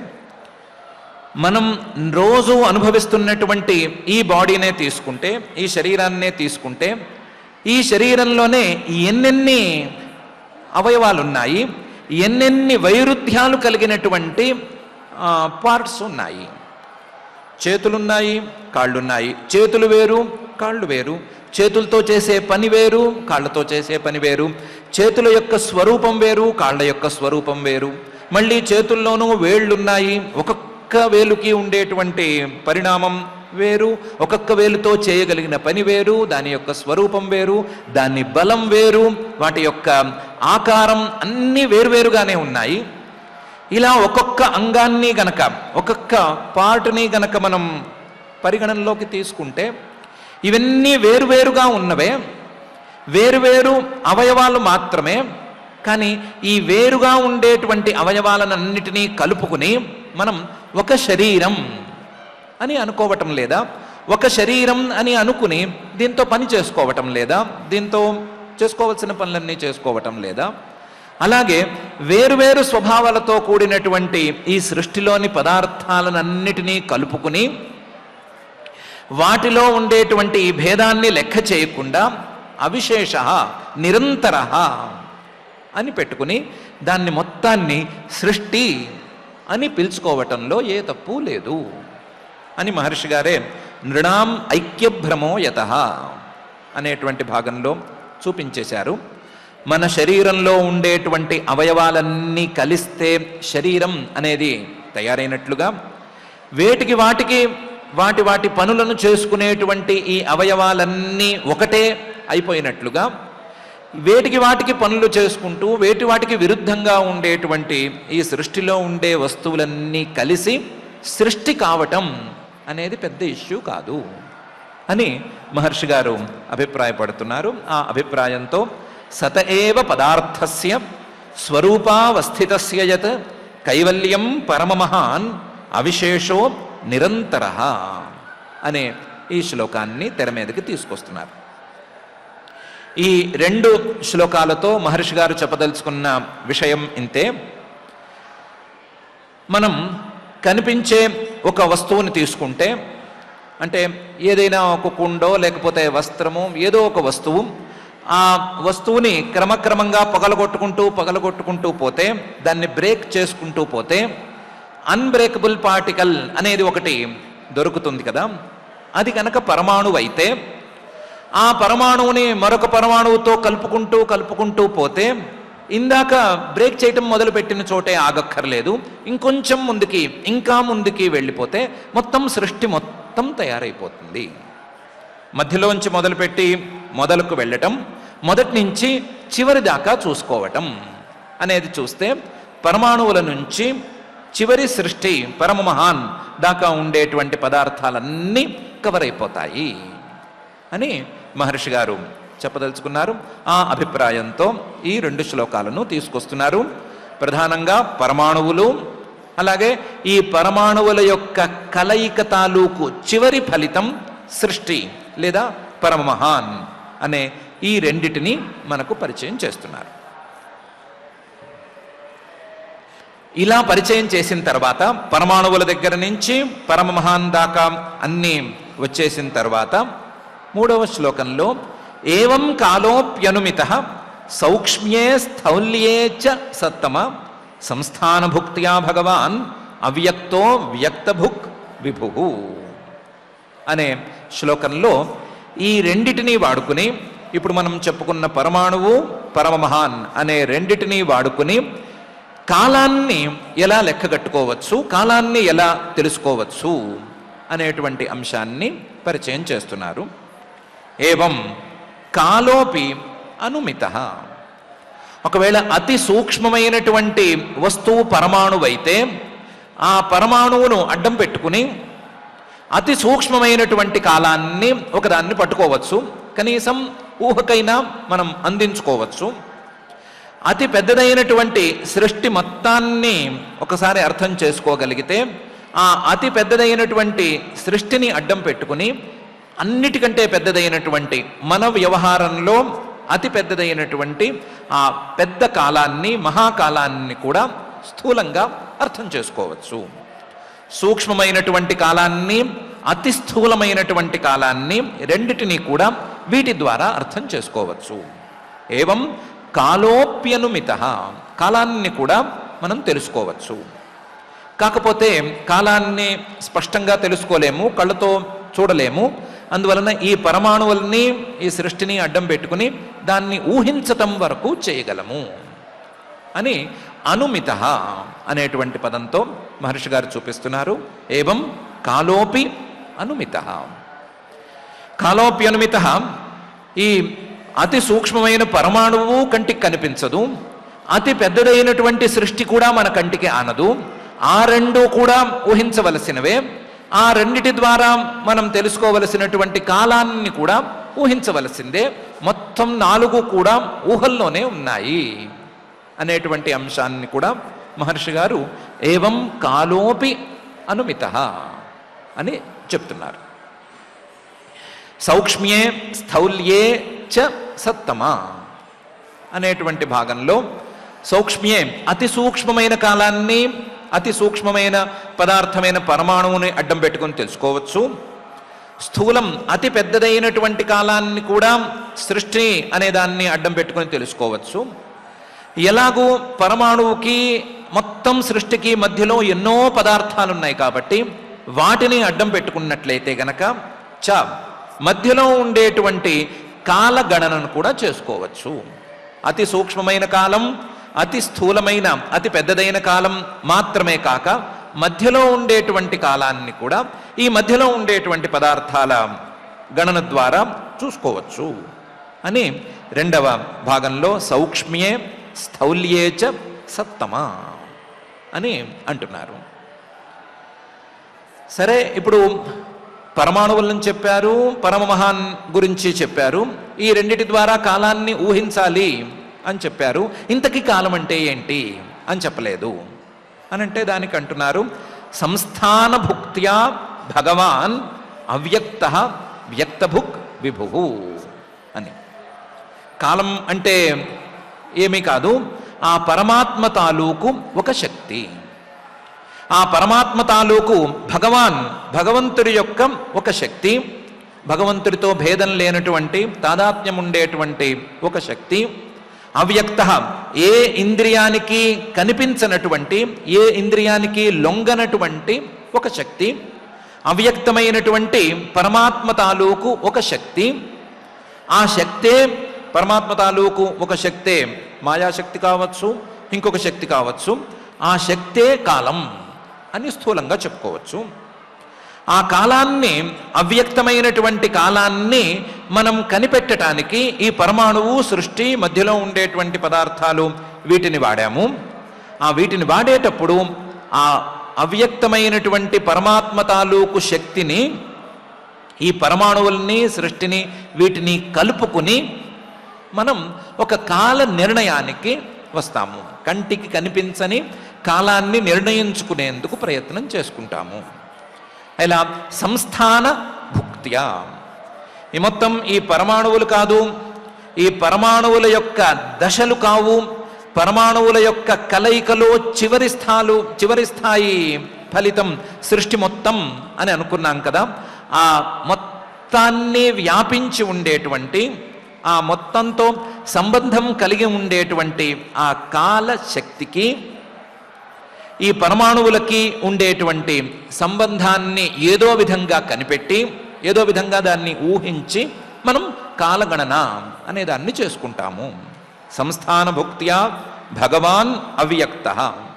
మనం రోజు అనుభవిస్తున్నటువంటి ఈ బాడీనే తీసుకుంటే ఈ శరీరాన్నే తీసుకుంటే ఈ శరీరంలోనే ఎన్నెన్ని అవయవాలు ఉన్నాయి ఎన్నెన్ని వైరుధ్యాలు కలిగినటువంటి పార్ట్స్ ఉన్నాయి చేతులున్నాయి కాళ్ళున్నాయి చేతులు వేరు కాళ్ళు వేరు చేతులతో చేసే పని వేరు కాళ్ళతో చేసే పని వేరు చేతుల యొక్క స్వరూపం వేరు కాళ్ళ యొక్క స్వరూపం వేరు మళ్ళీ చేతుల్లోనూ వేళ్ళున్నాయి ఒక్కొక్క వేలుకి ఉండేటువంటి పరిణామం వేరు ఒక్కొక్క వేలుతో చేయగలిగిన పని వేరు దాని యొక్క స్వరూపం వేరు దాని బలం వేరు వాటి యొక్క ఆకారం అన్నీ వేరువేరుగానే ఉన్నాయి ఇలా ఒక్కొక్క అంగాన్ని గనక ఒక్కొక్క పార్ట్ని గనక మనం పరిగణనలోకి తీసుకుంటే ఇవన్నీ వేరువేరుగా ఉన్నవే వేరువేరు అవయవాలు మాత్రమే కానీ ఈ వేరుగా ఉండేటువంటి అవయవాలనన్నిటినీ కలుపుకుని మనం ఒక శరీరం అని అనుకోవటం లేదా ఒక శరీరం అని అనుకుని దీంతో పని చేసుకోవటం లేదా దీంతో చేసుకోవాల్సిన పనులన్నీ చేసుకోవటం లేదా అలాగే వేరువేరు స్వభావాలతో కూడినటువంటి ఈ సృష్టిలోని పదార్థాలనన్నిటినీ కలుపుకుని వాటిలో ఉండేటువంటి ఈ భేదాన్ని లెక్క చేయకుండా అవిశేష నిరంతర అని పెట్టుకుని దాన్ని మొత్తాన్ని సృష్టి అని పిలుచుకోవటంలో ఏ తప్పు లేదు అని మహర్షి గారే నృణాం ఐక్యభ్రమో యత అనేటువంటి భాగంలో చూపించేశారు మన శరీరంలో ఉండేటువంటి అవయవాలన్నీ కలిస్తే శరీరం అనేది తయారైనట్లుగా వేటికి వాటికి వాటి వాటి పనులను చేసుకునేటువంటి ఈ అవయవాలన్నీ ఒకటే అయిపోయినట్లుగా వేటికి వాటికి పనులు చేసుకుంటూ వేటి వాటికి విరుద్ధంగా ఉండేటువంటి ఈ సృష్టిలో ఉండే వస్తువులన్నీ కలిసి సృష్టి కావటం అనేది పెద్ద ఇష్యూ కాదు అని మహర్షి గారు అభిప్రాయపడుతున్నారు ఆ అభిప్రాయంతో సత ఏవ పదార్థస్య స్వరూపావస్థితస్య యత్ కైవల్యం పరమమహాన్ అవిశేషో నిరంతర అనే ఈ శ్లోకాన్ని తెర మీదకి తీసుకొస్తున్నారు ఈ రెండు శ్లోకాలతో మహర్షి గారు చెప్పదలుచుకున్న విషయం ఇంతే మనం కనిపించే ఒక వస్తువుని తీసుకుంటే అంటే ఏదైనా ఒక కుండో లేకపోతే వస్త్రము ఏదో ఒక వస్తువు ఆ వస్తువుని క్రమక్రమంగా పగలగొట్టుకుంటూ పగలగొట్టుకుంటూ పోతే దాన్ని బ్రేక్ చేసుకుంటూ పోతే అన్బ్రేకబుల్ పార్టికల్ అనేది ఒకటి దొరుకుతుంది కదా అది కనుక పరమాణువు అయితే ఆ పరమాణువుని మరొక పరమాణువుతో కలుపుకుంటూ కలుపుకుంటూ పోతే ఇందాక బ్రేక్ చేయటం మొదలుపెట్టిన చోటే ఆగక్కర్లేదు ఇంకొంచెం ముందుకి ఇంకా ముందుకి వెళ్ళిపోతే మొత్తం సృష్టి మొత్తం తయారైపోతుంది మధ్యలోంచి మొదలుపెట్టి మొదలకు వెళ్ళటం మొదటి నుంచి చివరి దాకా చూసుకోవటం అనేది చూస్తే పరమాణువుల నుంచి చివరి సృష్టి పరమ మహాన్ దాకా ఉండేటువంటి పదార్థాలన్నీ కవర్ అయిపోతాయి అని మహర్షి గారు చెప్పదలుచుకున్నారు ఆ అభిప్రాయంతో ఈ రెండు శ్లోకాలను తీసుకొస్తున్నారు ప్రధానంగా పరమాణువులు అలాగే ఈ పరమాణువుల యొక్క కలయిక తాలూకు చివరి ఫలితం సృష్టి లేదా పరమమహాన్ అనే ఈ రెండిటిని మనకు పరిచయం చేస్తున్నారు ఇలా పరిచయం చేసిన తర్వాత పరమాణువుల దగ్గర నుంచి పరమమహాన్ దాకా అన్నీ వచ్చేసిన తర్వాత మూడవ శ్లోకంలో ఏవం కాలోప్యనుమిత సౌక్ష్మ్యే స్థౌల్యే చ సత్తమ సంస్థానభుక్త్యా భగవాన్ అవ్యక్తో వ్యక్తభుక్ విభు అనే శ్లోకంలో ఈ రెండిటిని వాడుకుని ఇప్పుడు మనం చెప్పుకున్న పరమాణువు పరమమహాన్ అనే రెండిటిని వాడుకుని కాలాన్ని ఎలా లెక్కగట్టుకోవచ్చు కాలాన్ని ఎలా తెలుసుకోవచ్చు అనేటువంటి అంశాన్ని పరిచయం చేస్తున్నారు ఏవం కాలోపి అనుమిత ఒకవేళ అతి సూక్ష్మమైనటువంటి వస్తువు పరమాణువైతే ఆ పరమాణువును అడ్డం పెట్టుకుని అతి సూక్ష్మమైనటువంటి కాలాన్ని ఒకదాన్ని పట్టుకోవచ్చు కనీసం ఊహకైనా మనం అందించుకోవచ్చు అతి పెద్దదైనటువంటి సృష్టి మొత్తాన్ని ఒకసారి అర్థం చేసుకోగలిగితే ఆ అతి పెద్దదైనటువంటి సృష్టిని అడ్డం పెట్టుకుని అన్నిటికంటే పెద్దదైనటువంటి మన వ్యవహారంలో అతి పెద్దదైనటువంటి ఆ పెద్ద కాలాన్ని మహాకాలాన్ని కూడా స్థూలంగా అర్థం చేసుకోవచ్చు సూక్ష్మమైనటువంటి కాలాన్ని అతి స్థూలమైనటువంటి కాలాన్ని రెండిటిని కూడా వీటి ద్వారా అర్థం చేసుకోవచ్చు ఏవం కాలోప్యనుమిత కాలాన్ని కూడా మనం తెలుసుకోవచ్చు కాకపోతే కాలాన్ని స్పష్టంగా తెలుసుకోలేము కళ్ళతో చూడలేము అందువలన ఈ పరమాణువుల్ని ఈ సృష్టిని అడ్డం పెట్టుకుని దాన్ని ఊహించటం వరకు చేయగలము అని అనుమిత అనేటువంటి పదంతో మహర్షి గారు చూపిస్తున్నారు ఏవం కాలోపి అనుమిత కాలోపి అనుమిత ఈ అతి సూక్ష్మమైన పరమాణువు కంటికి కనిపించదు అతి పెద్దదైనటువంటి సృష్టి కూడా మన కంటికి ఆనదు ఆ రెండు కూడా ఊహించవలసినవే ఆ రెండిటి ద్వారా మనం తెలుసుకోవలసినటువంటి కాలాన్ని కూడా ఊహించవలసిందే మొత్తం నాలుగు కూడా ఊహల్లోనే ఉన్నాయి అనేటువంటి అంశాన్ని కూడా మహర్షి గారు ఏవం కాలోపి అనుమిత అని చెప్తున్నారు సౌక్ష్మ్యే స్థౌల్యే చ సత్తమ అనేటువంటి భాగంలో సౌక్ష్మ్యే అతి సూక్ష్మమైన కాలాన్ని అతి సూక్ష్మమైన పదార్థమైన పరమాణువుని అడ్డం పెట్టుకొని తెలుసుకోవచ్చు స్థూలం అతి పెద్దదైనటువంటి కాలాన్ని కూడా సృష్టి అనే దాన్ని అడ్డం పెట్టుకొని తెలుసుకోవచ్చు ఎలాగూ పరమాణువుకి మొత్తం సృష్టికి మధ్యలో ఎన్నో పదార్థాలు ఉన్నాయి కాబట్టి వాటిని అడ్డం పెట్టుకున్నట్లయితే గనక చ మధ్యలో ఉండేటువంటి కాలగణనను కూడా చేసుకోవచ్చు అతి సూక్ష్మమైన కాలం అతి స్థూలమైన అతి పెద్దదైన కాలం మాత్రమే కాక మధ్యలో ఉండేటువంటి కాలాన్ని కూడా ఈ మధ్యలో ఉండేటువంటి పదార్థాల గణన ద్వారా చూసుకోవచ్చు అని రెండవ భాగంలో సౌక్ష్మ్యే స్థౌల్యే చ సత్తమ అని అంటున్నారు సరే ఇప్పుడు పరమాణువులను చెప్పారు పరమమహాన్ గురించి చెప్పారు ఈ రెండిటి ద్వారా కాలాన్ని ఊహించాలి అని చెప్పారు ఇంతకీ కాలం అంటే ఏంటి అని చెప్పలేదు అని అంటే దానికి అంటున్నారు సంస్థాన భుక్త్యా భగవాన్ అవ్యక్త వ్యక్తభుక్ విభు అని కాలం అంటే ఏమీ కాదు ఆ పరమాత్మ తాలూకు ఒక శక్తి ఆ పరమాత్మ తాలూకు భగవాన్ భగవంతుడి యొక్క ఒక శక్తి భగవంతుడితో భేదం లేనటువంటి తాదాత్మ్యం ఉండేటువంటి ఒక శక్తి అవ్యక్త ఏ ఇంద్రియానికి కనిపించనటువంటి ఏ ఇంద్రియానికి లొంగనటువంటి ఒక శక్తి అవ్యక్తమైనటువంటి పరమాత్మ తాలూకు ఒక శక్తి ఆ శక్తే పరమాత్మ తాలూకు ఒక శక్తే మాయాశక్తి కావచ్చు ఇంకొక శక్తి కావచ్చు ఆ శక్తే కాలం అని స్థూలంగా చెప్పుకోవచ్చు ఆ కాలాన్ని అవ్యక్తమైనటువంటి కాలాన్ని మనం కనిపెట్టడానికి ఈ పరమాణువు సృష్టి మధ్యలో ఉండేటువంటి పదార్థాలు వీటిని వాడాము ఆ వీటిని వాడేటప్పుడు ఆ అవ్యక్తమైనటువంటి పరమాత్మ తాలూకు శక్తిని ఈ పరమాణువుల్ని సృష్టిని వీటిని కలుపుకుని మనం ఒక కాల నిర్ణయానికి వస్తాము కంటికి కనిపించని కాలాన్ని నిర్ణయించుకునేందుకు ప్రయత్నం చేసుకుంటాము ఇలా సంస్థాన భుక్త్యా ఈ మొత్తం ఈ పరమాణువులు కాదు ఈ పరమాణువుల యొక్క దశలు కావు పరమాణువుల యొక్క కలయికలో చివరి స్థాలు చివరి స్థాయి ఫలితం సృష్టి మొత్తం అని అనుకున్నాం కదా ఆ మొత్తాన్ని వ్యాపించి ఉండేటువంటి ఆ మొత్తంతో సంబంధం కలిగి ఉండేటువంటి ఆ కాల శక్తికి ఈ పరమాణువులకి ఉండేటువంటి సంబంధాన్ని ఏదో విధంగా కనిపెట్టి ఏదో విధంగా దాన్ని ఊహించి మనం కాలగణన అనే దాన్ని చేసుకుంటాము సంస్థాన భుక్త్యా భగవాన్ అవ్యక్త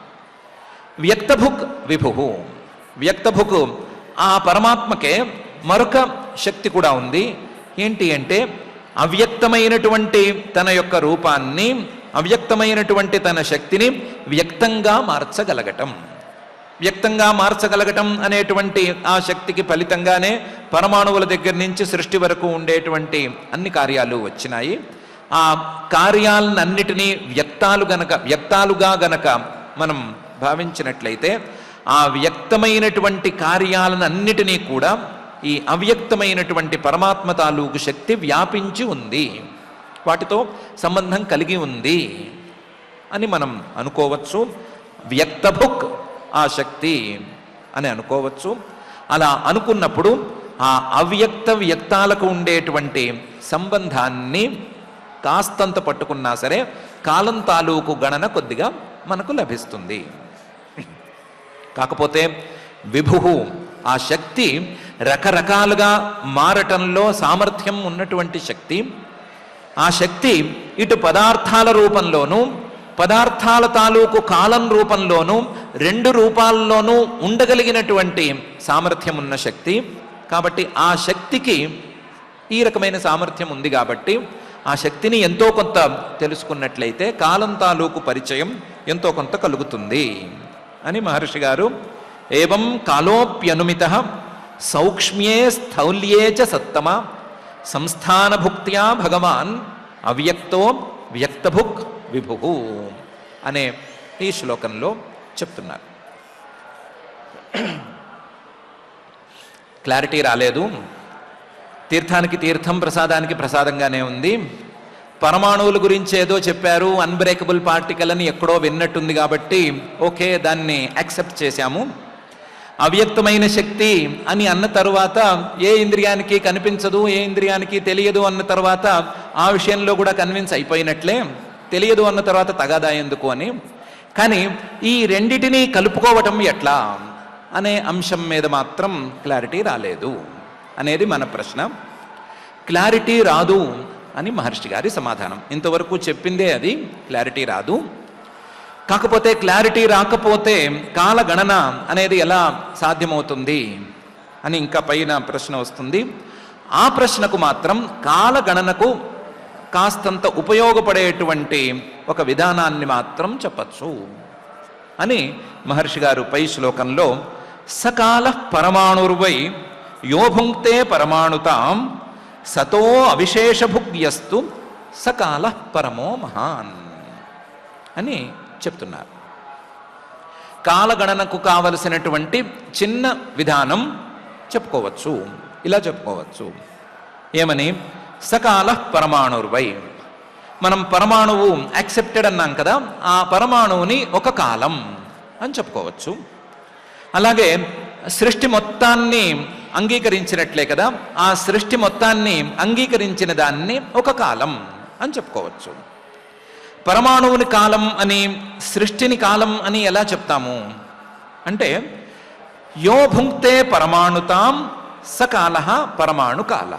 వ్యక్తభుక్ విభు వ్యక్తభుక్ ఆ పరమాత్మకే మరొక శక్తి కూడా ఉంది ఏంటి అంటే అవ్యక్తమైనటువంటి తన యొక్క రూపాన్ని అవ్యక్తమైనటువంటి తన శక్తిని వ్యక్తంగా మార్చగలగటం వ్యక్తంగా మార్చగలగటం అనేటువంటి ఆ శక్తికి ఫలితంగానే పరమాణువుల దగ్గర నుంచి సృష్టి వరకు ఉండేటువంటి అన్ని కార్యాలు వచ్చినాయి ఆ కార్యాలన్నిటినీ వ్యక్తాలు గనక వ్యక్తాలుగా గనక మనం భావించినట్లయితే ఆ వ్యక్తమైనటువంటి కార్యాలన్నిటినీ కూడా ఈ అవ్యక్తమైనటువంటి పరమాత్మ తాలూకు శక్తి వ్యాపించి ఉంది వాటితో సంబంధం కలిగి ఉంది అని మనం అనుకోవచ్చు వ్యక్తభుక్ ఆ శక్తి అని అనుకోవచ్చు అలా అనుకున్నప్పుడు ఆ అవ్యక్త వ్యక్తాలకు ఉండేటువంటి సంబంధాన్ని కాస్తంత పట్టుకున్నా సరే కాలం తాలూకు గణన కొద్దిగా మనకు లభిస్తుంది కాకపోతే విభు ఆ శక్తి రకరకాలుగా మారటంలో సామర్థ్యం ఉన్నటువంటి శక్తి ఆ శక్తి ఇటు పదార్థాల రూపంలోనూ పదార్థాల తాలూకు కాలం రూపంలోనూ రెండు రూపాల్లోనూ ఉండగలిగినటువంటి సామర్థ్యం ఉన్న శక్తి కాబట్టి ఆ శక్తికి ఈ రకమైన సామర్థ్యం ఉంది కాబట్టి ఆ శక్తిని ఎంతో కొంత తెలుసుకున్నట్లయితే కాలం తాలూకు పరిచయం ఎంతో కొంత కలుగుతుంది అని మహర్షి గారు ఏవం కాలోప్యనుమిత సౌక్ష్మ్యే స్థౌల్యే చ సత్తమ సంస్థానభుక్త్యా భగవాన్ అవ్యక్తో వ్యక్తభుక్ విభు అనే ఈ శ్లోకంలో చెప్తున్నారు క్లారిటీ రాలేదు తీర్థానికి తీర్థం ప్రసాదానికి ప్రసాదంగానే ఉంది పరమాణువుల గురించి ఏదో చెప్పారు అన్బ్రేకబుల్ పార్టికల్ అని ఎక్కడో విన్నట్టుంది కాబట్టి ఓకే దాన్ని యాక్సెప్ట్ చేశాము అవ్యక్తమైన శక్తి అని అన్న తరువాత ఏ ఇంద్రియానికి కనిపించదు ఏ ఇంద్రియానికి తెలియదు అన్న తర్వాత ఆ విషయంలో కూడా కన్విన్స్ అయిపోయినట్లే తెలియదు అన్న తర్వాత తగాదా ఎందుకు అని కానీ ఈ రెండిటిని కలుపుకోవటం ఎట్లా అనే అంశం మీద మాత్రం క్లారిటీ రాలేదు అనేది మన ప్రశ్న క్లారిటీ రాదు అని మహర్షి గారి సమాధానం ఇంతవరకు చెప్పిందే అది క్లారిటీ రాదు కాకపోతే క్లారిటీ రాకపోతే కాలగణన అనేది ఎలా సాధ్యమవుతుంది అని ఇంకా పైన ప్రశ్న వస్తుంది ఆ ప్రశ్నకు మాత్రం కాలగణనకు కాస్తంత ఉపయోగపడేటువంటి ఒక విధానాన్ని మాత్రం చెప్పచ్చు అని మహర్షి గారు పై శ్లోకంలో సకాల పరమాణుర్వై యోభుంక్తే పరమాణుతాం సతో అవిశేషభుగ్యస్తు సకాల పరమో మహాన్ అని చెప్తున్నారు కాలగణనకు కావలసినటువంటి చిన్న విధానం చెప్పుకోవచ్చు ఇలా చెప్పుకోవచ్చు ఏమని సకాల పరమాణుర్వై మనం పరమాణువు యాక్సెప్టెడ్ అన్నాం కదా ఆ పరమాణువుని ఒక కాలం అని చెప్పుకోవచ్చు అలాగే సృష్టి మొత్తాన్ని అంగీకరించినట్లే కదా ఆ సృష్టి మొత్తాన్ని అంగీకరించిన దాన్ని ఒక కాలం అని చెప్పుకోవచ్చు పరమాణువుని కాలం అని సృష్టిని కాలం అని ఎలా చెప్తాము అంటే యో భుంక్తే పరమాణుతాం సకాల పరమాణు కాల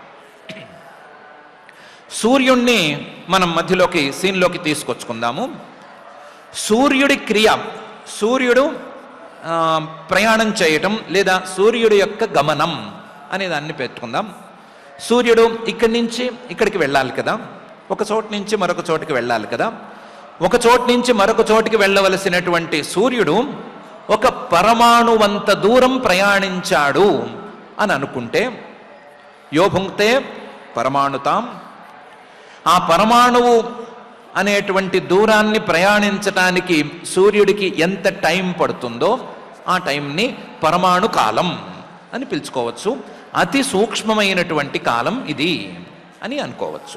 సూర్యుణ్ణి మనం మధ్యలోకి సీన్లోకి తీసుకొచ్చుకుందాము సూర్యుడి క్రియ సూర్యుడు ఆ, ప్రయాణం చేయటం లేదా సూర్యుడి యొక్క గమనం అనే దాన్ని పెట్టుకుందాం సూర్యుడు ఇక్కడి నుంచి ఇక్కడికి వెళ్ళాలి కదా ఒక చోటు నుంచి మరొక చోటుకి వెళ్ళాలి కదా ఒక చోటు నుంచి మరొక చోటికి వెళ్ళవలసినటువంటి సూర్యుడు ఒక పరమాణువంత దూరం ప్రయాణించాడు అని అనుకుంటే యోభుంక్తే పరమాణుతాం ఆ పరమాణువు అనేటువంటి దూరాన్ని ప్రయాణించటానికి సూర్యుడికి ఎంత టైం పడుతుందో ఆ టైంని పరమాణు కాలం అని పిలుచుకోవచ్చు అతి సూక్ష్మమైనటువంటి కాలం ఇది అని అనుకోవచ్చు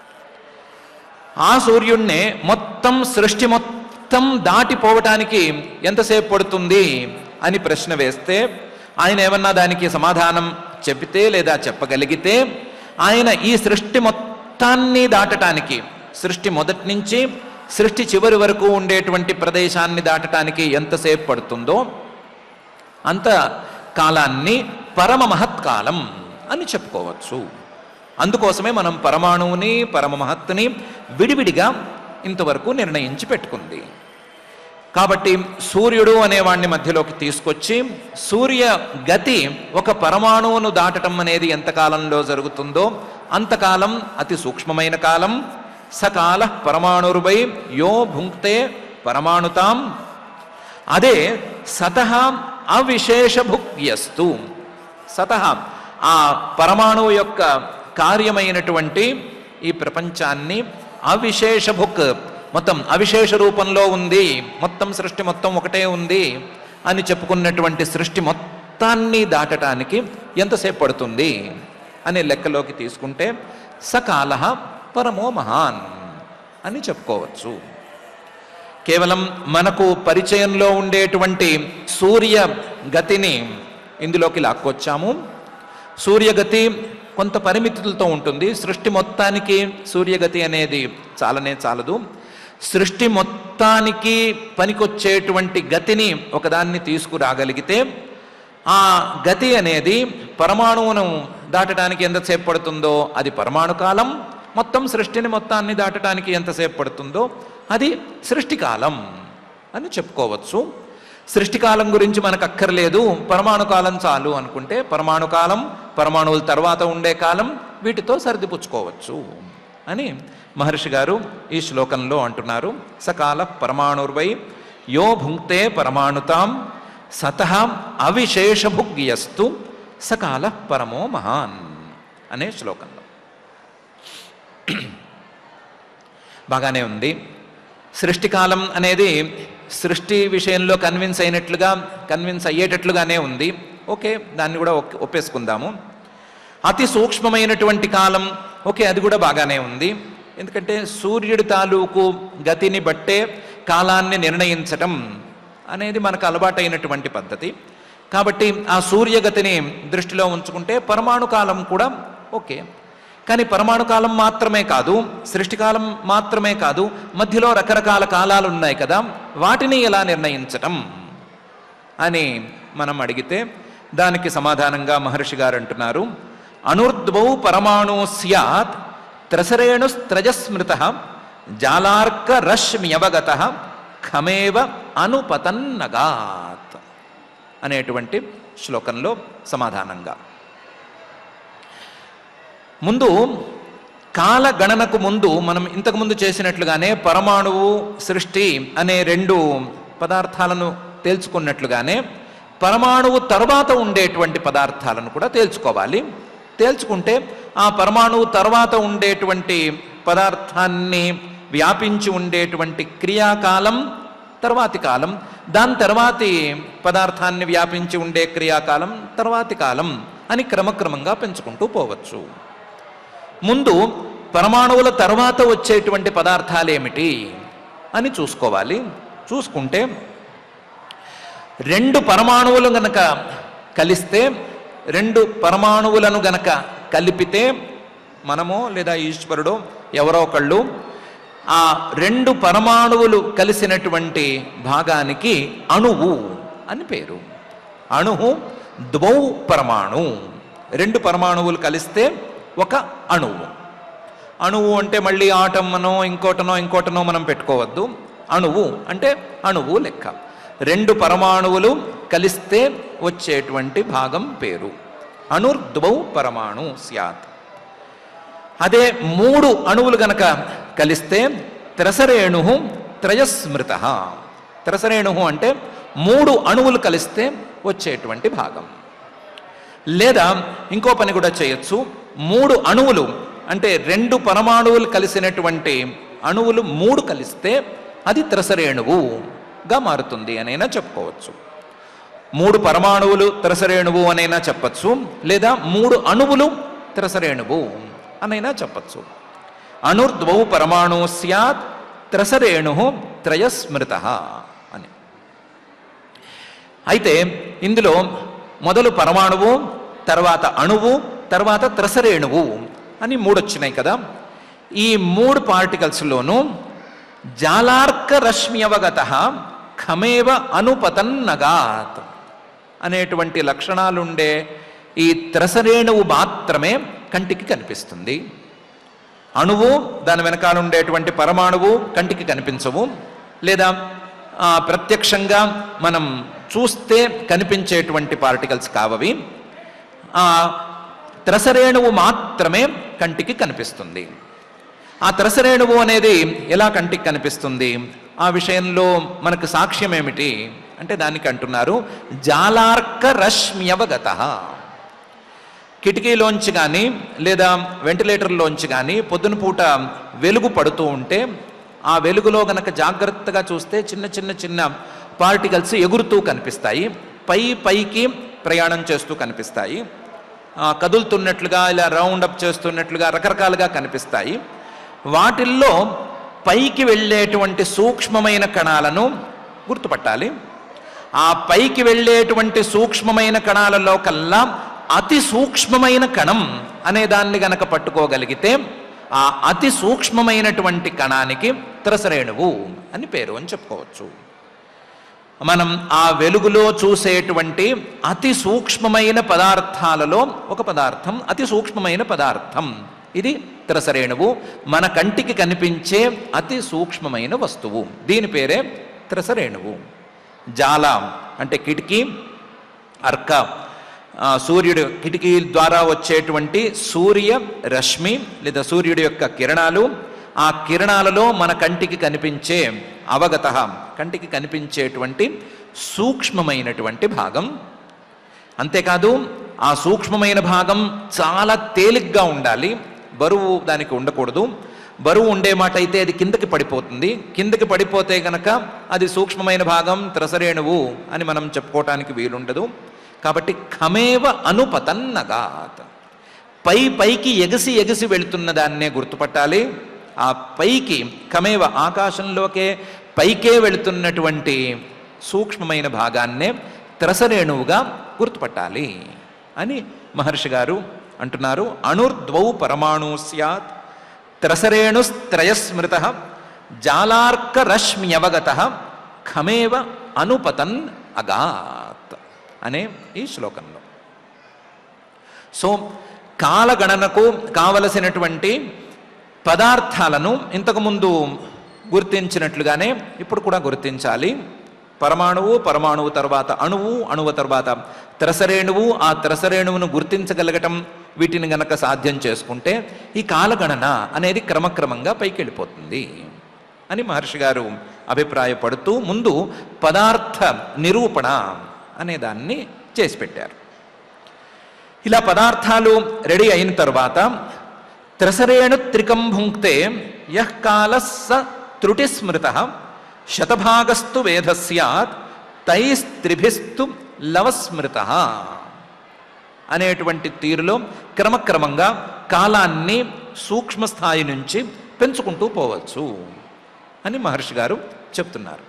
ఆ సూర్యుణ్ణే మొత్తం సృష్టి మొత్తం దాటిపోవటానికి ఎంతసేపు పడుతుంది అని ప్రశ్న వేస్తే ఆయన ఏమన్నా దానికి సమాధానం చెబితే లేదా చెప్పగలిగితే ఆయన ఈ సృష్టి మొత్తాన్ని దాటటానికి సృష్టి మొదటి నుంచి సృష్టి చివరి వరకు ఉండేటువంటి ప్రదేశాన్ని దాటటానికి ఎంతసేపు పడుతుందో అంత కాలాన్ని పరమ మహత్కాలం అని చెప్పుకోవచ్చు అందుకోసమే మనం పరమాణువుని పరమ మహత్తుని విడివిడిగా ఇంతవరకు నిర్ణయించి పెట్టుకుంది కాబట్టి సూర్యుడు అనేవాణ్ణి మధ్యలోకి తీసుకొచ్చి సూర్య గతి ఒక పరమాణువును దాటటం అనేది ఎంతకాలంలో జరుగుతుందో అంతకాలం అతి సూక్ష్మమైన కాలం సకాల పరమాణురుపై యో భుంక్తే పరమాణుతాం అదే సతహ అవిశేషభుక్యస్తు సతహ ఆ పరమాణువు యొక్క కార్యమైనటువంటి ఈ ప్రపంచాన్ని అవిశేషభుక్ మొత్తం అవిశేష రూపంలో ఉంది మొత్తం సృష్టి మొత్తం ఒకటే ఉంది అని చెప్పుకున్నటువంటి సృష్టి మొత్తాన్ని దాటటానికి ఎంతసేపు పడుతుంది అనే లెక్కలోకి తీసుకుంటే సకాల పరమో మహాన్ అని చెప్పుకోవచ్చు కేవలం మనకు పరిచయంలో ఉండేటువంటి సూర్య గతిని ఇందులోకి లాక్కొచ్చాము సూర్యగతి కొంత పరిమితులతో ఉంటుంది సృష్టి మొత్తానికి సూర్యగతి అనేది చాలనే చాలదు సృష్టి మొత్తానికి పనికొచ్చేటువంటి గతిని ఒకదాన్ని తీసుకురాగలిగితే ఆ గతి అనేది పరమాణువును దాటడానికి ఎంతసేపు పడుతుందో అది పరమాణు కాలం మొత్తం సృష్టిని మొత్తాన్ని దాటడానికి ఎంతసేపు పడుతుందో అది సృష్టి కాలం అని చెప్పుకోవచ్చు సృష్టి కాలం గురించి మనకు అక్కర్లేదు పరమాణు కాలం చాలు అనుకుంటే పరమాణు కాలం పరమాణువుల తర్వాత ఉండే కాలం వీటితో సర్దిపుచ్చుకోవచ్చు అని మహర్షి గారు ఈ శ్లోకంలో అంటున్నారు సకాల పరమాణుర్వై యో భుంక్తే పరమాణుతాం సత అవిశేషభుగ్యస్తు సకాల పరమో మహాన్ అనే శ్లోకంలో బాగానే ఉంది సృష్టికాలం అనేది సృష్టి విషయంలో కన్విన్స్ అయినట్లుగా కన్విన్స్ అయ్యేటట్లుగానే ఉంది ఓకే దాన్ని కూడా ఒక్- ఒప్పేసుకుందాము అతి సూక్ష్మమైనటువంటి కాలం ఓకే అది కూడా బాగానే ఉంది ఎందుకంటే సూర్యుడి తాలూకు గతిని బట్టే కాలాన్ని నిర్ణయించటం అనేది మనకు అలవాటైనటువంటి పద్ధతి కాబట్టి ఆ సూర్యగతిని దృష్టిలో ఉంచుకుంటే పరమాణు కాలం కూడా ఓకే కానీ పరమాణు కాలం మాత్రమే కాదు సృష్టికాలం మాత్రమే కాదు మధ్యలో రకరకాల కాలాలు ఉన్నాయి కదా వాటిని ఎలా నిర్ణయించటం అని మనం అడిగితే దానికి సమాధానంగా మహర్షి గారు అంటున్నారు అనుర్ద్వౌ పరమాణు స్యాత్ త్రసరేణు త్రజస్మృత జాలార్క రశ్మ్యవగత ఖమేవ అనుపతన్నగాత్ అనేటువంటి శ్లోకంలో సమాధానంగా ముందు కాల గణనకు ముందు మనం ఇంతకుముందు చేసినట్లుగానే పరమాణువు సృష్టి అనే రెండు పదార్థాలను తేల్చుకున్నట్లుగానే పరమాణువు తరువాత ఉండేటువంటి పదార్థాలను కూడా తేల్చుకోవాలి తేల్చుకుంటే ఆ పరమాణువు తర్వాత ఉండేటువంటి పదార్థాన్ని వ్యాపించి ఉండేటువంటి క్రియాకాలం తర్వాతి కాలం దాని తర్వాతి పదార్థాన్ని వ్యాపించి ఉండే క్రియాకాలం తర్వాతి కాలం అని క్రమక్రమంగా పెంచుకుంటూ పోవచ్చు ముందు పరమాణువుల తర్వాత వచ్చేటువంటి పదార్థాలు ఏమిటి అని చూసుకోవాలి చూసుకుంటే రెండు పరమాణువులు గనక కలిస్తే రెండు పరమాణువులను గనక కలిపితే మనమో లేదా ఈశ్వరుడు ఎవరో ఒకళ్ళు ఆ రెండు పరమాణువులు కలిసినటువంటి భాగానికి అణువు అని పేరు అణువు ద్వౌ పరమాణు రెండు పరమాణువులు కలిస్తే ఒక అణువు అణువు అంటే మళ్ళీ ఆటమ్మనో ఇంకోటనో ఇంకోటనో మనం పెట్టుకోవద్దు అణువు అంటే అణువు లెక్క రెండు పరమాణువులు కలిస్తే వచ్చేటువంటి భాగం పేరు అణుర్ద్వౌ పరమాణు స్యాత్ అదే మూడు అణువులు గనక కలిస్తే త్రసరేణు త్రయస్మృత త్రసరేణు అంటే మూడు అణువులు కలిస్తే వచ్చేటువంటి భాగం లేదా ఇంకో పని కూడా చేయొచ్చు మూడు అణువులు అంటే రెండు పరమాణువులు కలిసినటువంటి అణువులు మూడు కలిస్తే అది త్రసరేణువుగా మారుతుంది అనైనా చెప్పుకోవచ్చు మూడు పరమాణువులు త్రసరేణువు అనైనా చెప్పచ్చు లేదా మూడు అణువులు త్రసరేణువు అనైనా చెప్పచ్చు అణుర్ద్వౌ పరమాణు స్యాత్ త్రసరేణు త్రయస్మృత అని అయితే ఇందులో మొదలు పరమాణువు తర్వాత అణువు తర్వాత త్రసరేణువు అని మూడు వచ్చినాయి కదా ఈ మూడు పార్టికల్స్లోనూ జాలార్క రశ్మ్యవగత ఖమేవ అనుపతన్నగాత్ అనేటువంటి లక్షణాలుండే ఈ త్రసరేణువు మాత్రమే కంటికి కనిపిస్తుంది అణువు దాని వెనకాల ఉండేటువంటి పరమాణువు కంటికి కనిపించవు లేదా ఆ, ప్రత్యక్షంగా మనం చూస్తే కనిపించేటువంటి పార్టికల్స్ కావవి ఆ త్రసరేణువు మాత్రమే కంటికి కనిపిస్తుంది ఆ త్రసరేణువు అనేది ఎలా కంటికి కనిపిస్తుంది ఆ విషయంలో మనకు సాక్ష్యం ఏమిటి అంటే దానికి అంటున్నారు జాలార్క రశ్మ్యవగత కిటికీలోంచి కానీ లేదా వెంటిలేటర్లోంచి కానీ పొద్దున పూట వెలుగు పడుతూ ఉంటే ఆ వెలుగులో గనక జాగ్రత్తగా చూస్తే చిన్న చిన్న చిన్న పార్టికల్స్ ఎగురుతూ కనిపిస్తాయి పై పైకి ప్రయాణం చేస్తూ కనిపిస్తాయి ఆ, కదులుతున్నట్లుగా ఇలా రౌండ్ అప్ చేస్తున్నట్లుగా రకరకాలుగా కనిపిస్తాయి వాటిల్లో పైకి వెళ్ళేటువంటి సూక్ష్మమైన కణాలను గుర్తుపట్టాలి ఆ పైకి వెళ్ళేటువంటి సూక్ష్మమైన కణాలలో కల్లా అతి సూక్ష్మమైన కణం అనే దాన్ని గనక పట్టుకోగలిగితే ఆ అతి సూక్ష్మమైనటువంటి కణానికి త్రసరేణువు అని పేరు అని చెప్పుకోవచ్చు మనం ఆ వెలుగులో చూసేటువంటి అతి సూక్ష్మమైన పదార్థాలలో ఒక పదార్థం అతి సూక్ష్మమైన పదార్థం ఇది త్రసరేణువు మన కంటికి కనిపించే అతి సూక్ష్మమైన వస్తువు దీని పేరే త్రసరేణువు జాల అంటే కిటికీ అర్క ఆ, సూర్యుడు కిటికీ ద్వారా వచ్చేటువంటి సూర్య రశ్మి లేదా సూర్యుడి యొక్క కిరణాలు ఆ కిరణాలలో మన కంటికి కనిపించే అవగత కంటికి కనిపించేటువంటి సూక్ష్మమైనటువంటి భాగం అంతేకాదు ఆ సూక్ష్మమైన భాగం చాలా తేలిగ్గా ఉండాలి బరువు దానికి ఉండకూడదు బరువు ఉండే మాట అయితే అది కిందకి పడిపోతుంది కిందకి పడిపోతే గనక అది సూక్ష్మమైన భాగం త్రసరేణువు అని మనం చెప్పుకోవటానికి వీలుండదు కాబట్టి ఖమేవ అనుపతన్నగాత్ పై పైకి ఎగసి ఎగసి వెళుతున్న దాన్నే గుర్తుపట్టాలి ఆ పైకి కమేవ ఆకాశంలోకే పైకే వెళుతున్నటువంటి సూక్ష్మమైన భాగాన్నే త్రసరేణువుగా గుర్తుపట్టాలి అని మహర్షి గారు అంటున్నారు అణుర్ద్వౌ పరమాణు స్యాత్ త్రసరేణుస్త్రయస్మృత జాలార్కరశ్మ్యవగత ఖమేవ అనుపతన్ అగాత్ అనే ఈ శ్లోకంలో సో కాలగణనకు కావలసినటువంటి పదార్థాలను ఇంతకుముందు గుర్తించినట్లుగానే ఇప్పుడు కూడా గుర్తించాలి పరమాణువు పరమాణువు తర్వాత అణువు అణువు తర్వాత త్రసరేణువు ఆ త్రసరేణువును గుర్తించగలగటం వీటిని గనక సాధ్యం చేసుకుంటే ఈ కాలగణన అనేది క్రమక్రమంగా పైకి వెళ్ళిపోతుంది అని మహర్షి గారు అభిప్రాయపడుతూ ముందు పదార్థ నిరూపణ అనే దాన్ని చేసి పెట్టారు ఇలా పదార్థాలు రెడీ అయిన తర్వాత త్రసరేణు త్రికం భుంక్తే యః కాల స త్రుటిస్మృత శతభాగస్తు వేద స్యాత్ తైస్త్రిభిస్తు లవస్మృత అనేటువంటి తీరులో క్రమక్రమంగా కాలాన్ని సూక్ష్మ స్థాయి నుంచి పెంచుకుంటూ పోవచ్చు అని మహర్షి గారు చెప్తున్నారు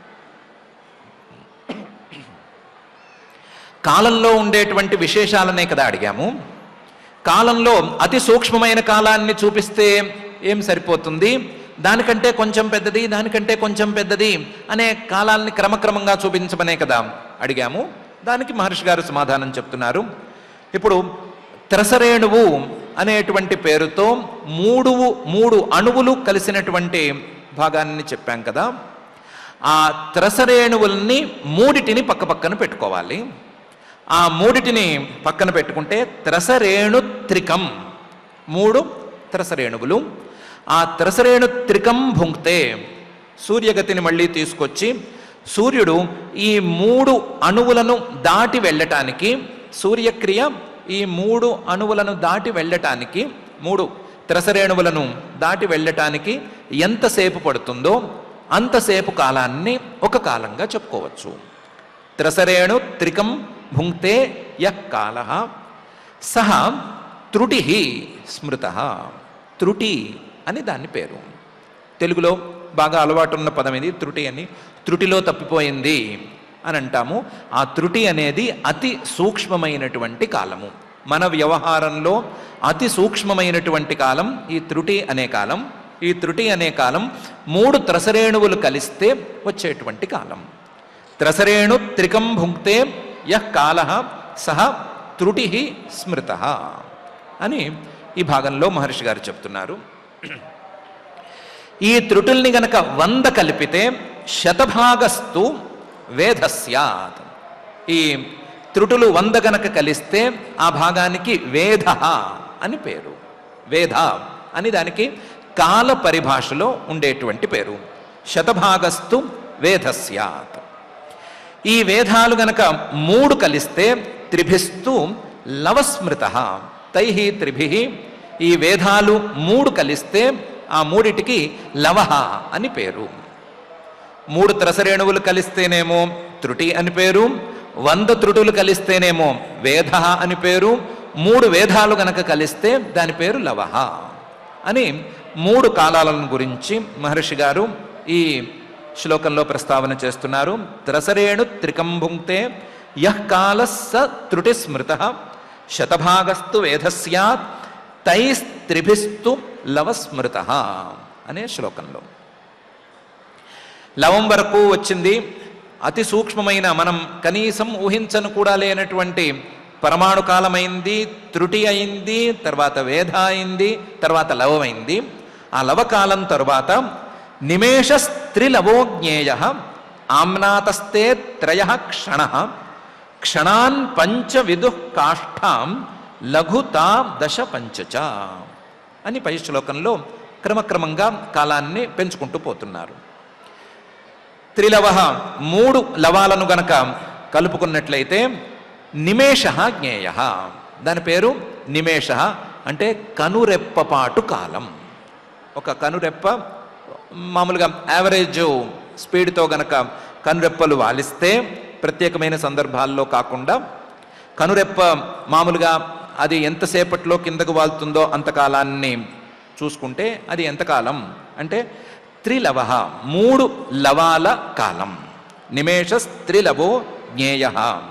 కాలంలో ఉండేటువంటి విశేషాలనే కదా అడిగాము కాలంలో అతి సూక్ష్మమైన కాలాన్ని చూపిస్తే ఏం సరిపోతుంది దానికంటే కొంచెం పెద్దది దానికంటే కొంచెం పెద్దది అనే కాలాల్ని క్రమక్రమంగా చూపించమనే కదా అడిగాము దానికి మహర్షి గారు సమాధానం చెప్తున్నారు ఇప్పుడు త్రసరేణువు అనేటువంటి పేరుతో మూడు మూడు అణువులు కలిసినటువంటి భాగాన్ని చెప్పాం కదా ఆ త్రసరేణువుల్ని మూడిటిని పక్కపక్కన పెట్టుకోవాలి ఆ మూడిటిని పక్కన పెట్టుకుంటే త్రసరేణు త్రికం మూడు త్రసరేణువులు ఆ త్రసరేణు త్రికం భుంక్తే సూర్యగతిని మళ్ళీ తీసుకొచ్చి సూర్యుడు ఈ మూడు అణువులను దాటి వెళ్ళటానికి సూర్యక్రియ ఈ మూడు అణువులను దాటి వెళ్ళటానికి మూడు త్రసరేణువులను దాటి వెళ్ళటానికి ఎంతసేపు పడుతుందో అంతసేపు కాలాన్ని ఒక కాలంగా చెప్పుకోవచ్చు త్రసరేణు త్రికం భుంక్తే యః కాల సహ త్రుటి స్మృత త్రుటి అని దాని పేరు తెలుగులో బాగా అలవాటున్న పదం ఇది త్రుటి అని త్రుటిలో తప్పిపోయింది అని అంటాము ఆ త్రుటి అనేది అతి సూక్ష్మమైనటువంటి కాలము మన వ్యవహారంలో అతి సూక్ష్మమైనటువంటి కాలం ఈ త్రుటి అనే కాలం ఈ త్రుటి అనే కాలం మూడు త్రసరేణువులు కలిస్తే వచ్చేటువంటి కాలం త్రసరేణు త్రికం భుంక్తే యః కాల సహ త్రుటి స్మృత అని ఈ భాగంలో మహర్షి గారు చెప్తున్నారు ఈ త్రుటుల్ని గనక వంద కలిపితే శతభాగస్తు వేధస్యాత్ ఈ త్రుటులు వంద గనక కలిస్తే ఆ భాగానికి వేధ అని పేరు వేధ అని దానికి కాల పరిభాషలో ఉండేటువంటి పేరు శతభాగస్తు వేధస్యాత్ ఈ వేదాలు గనక మూడు కలిస్తే త్రిభిస్తు లవస్మృత తై త్రిభి ఈ వేదాలు మూడు కలిస్తే ఆ మూడిటికి లవహ అని పేరు మూడు త్రసరేణువులు కలిస్తేనేమో త్రుటి అని పేరు వంద త్రుటులు కలిస్తేనేమో వేద అని పేరు మూడు వేదాలు గనక కలిస్తే దాని పేరు లవహ అని మూడు కాలాలను గురించి మహర్షి గారు ఈ శ్లోకంలో ప్రస్తావన చేస్తున్నారు త్రసరేణు త్రికంభుంక్తే యః కాల స త్రుటి స్మృత శతభాగస్తు వేధస్యాత్ తైస్త్రిభిస్తు లవస్మృత అనే శ్లోకంలో లవం వరకు వచ్చింది అతి సూక్ష్మమైన మనం కనీసం ఊహించను కూడా లేనటువంటి పరమాణు కాలమైంది త్రుటి అయింది తర్వాత వేధ అయింది తర్వాత లవమైంది ఆ లవకాలం తరువాత నిమేష స్త్రీలవో జ్ఞేయ ఆమ్నాతస్తే త్రయ క్షణ క్షణాన్ పంచ విదు కాష్టాం లఘుతా దశ పంచచ అని పై శ్లోకంలో క్రమక్రమంగా కాలాన్ని పెంచుకుంటూ పోతున్నారు త్రిలవ మూడు లవాలను గనక కలుపుకున్నట్లయితే నిమేష జ్ఞేయ దాని పేరు నిమేష అంటే కనురెప్పపాటు కాలం ఒక కనురెప్ప మామూలుగా యావరేజ్ స్పీడ్తో గనక కనురెప్పలు వాలిస్తే ప్రత్యేకమైన సందర్భాల్లో కాకుండా కనురెప్ప మామూలుగా అది ఎంతసేపట్లో కిందకు వాలుతుందో అంతకాలాన్ని చూసుకుంటే అది ఎంతకాలం అంటే త్రిలవ మూడు లవాల కాలం నిమేష త్రిలవో జ్ఞేయ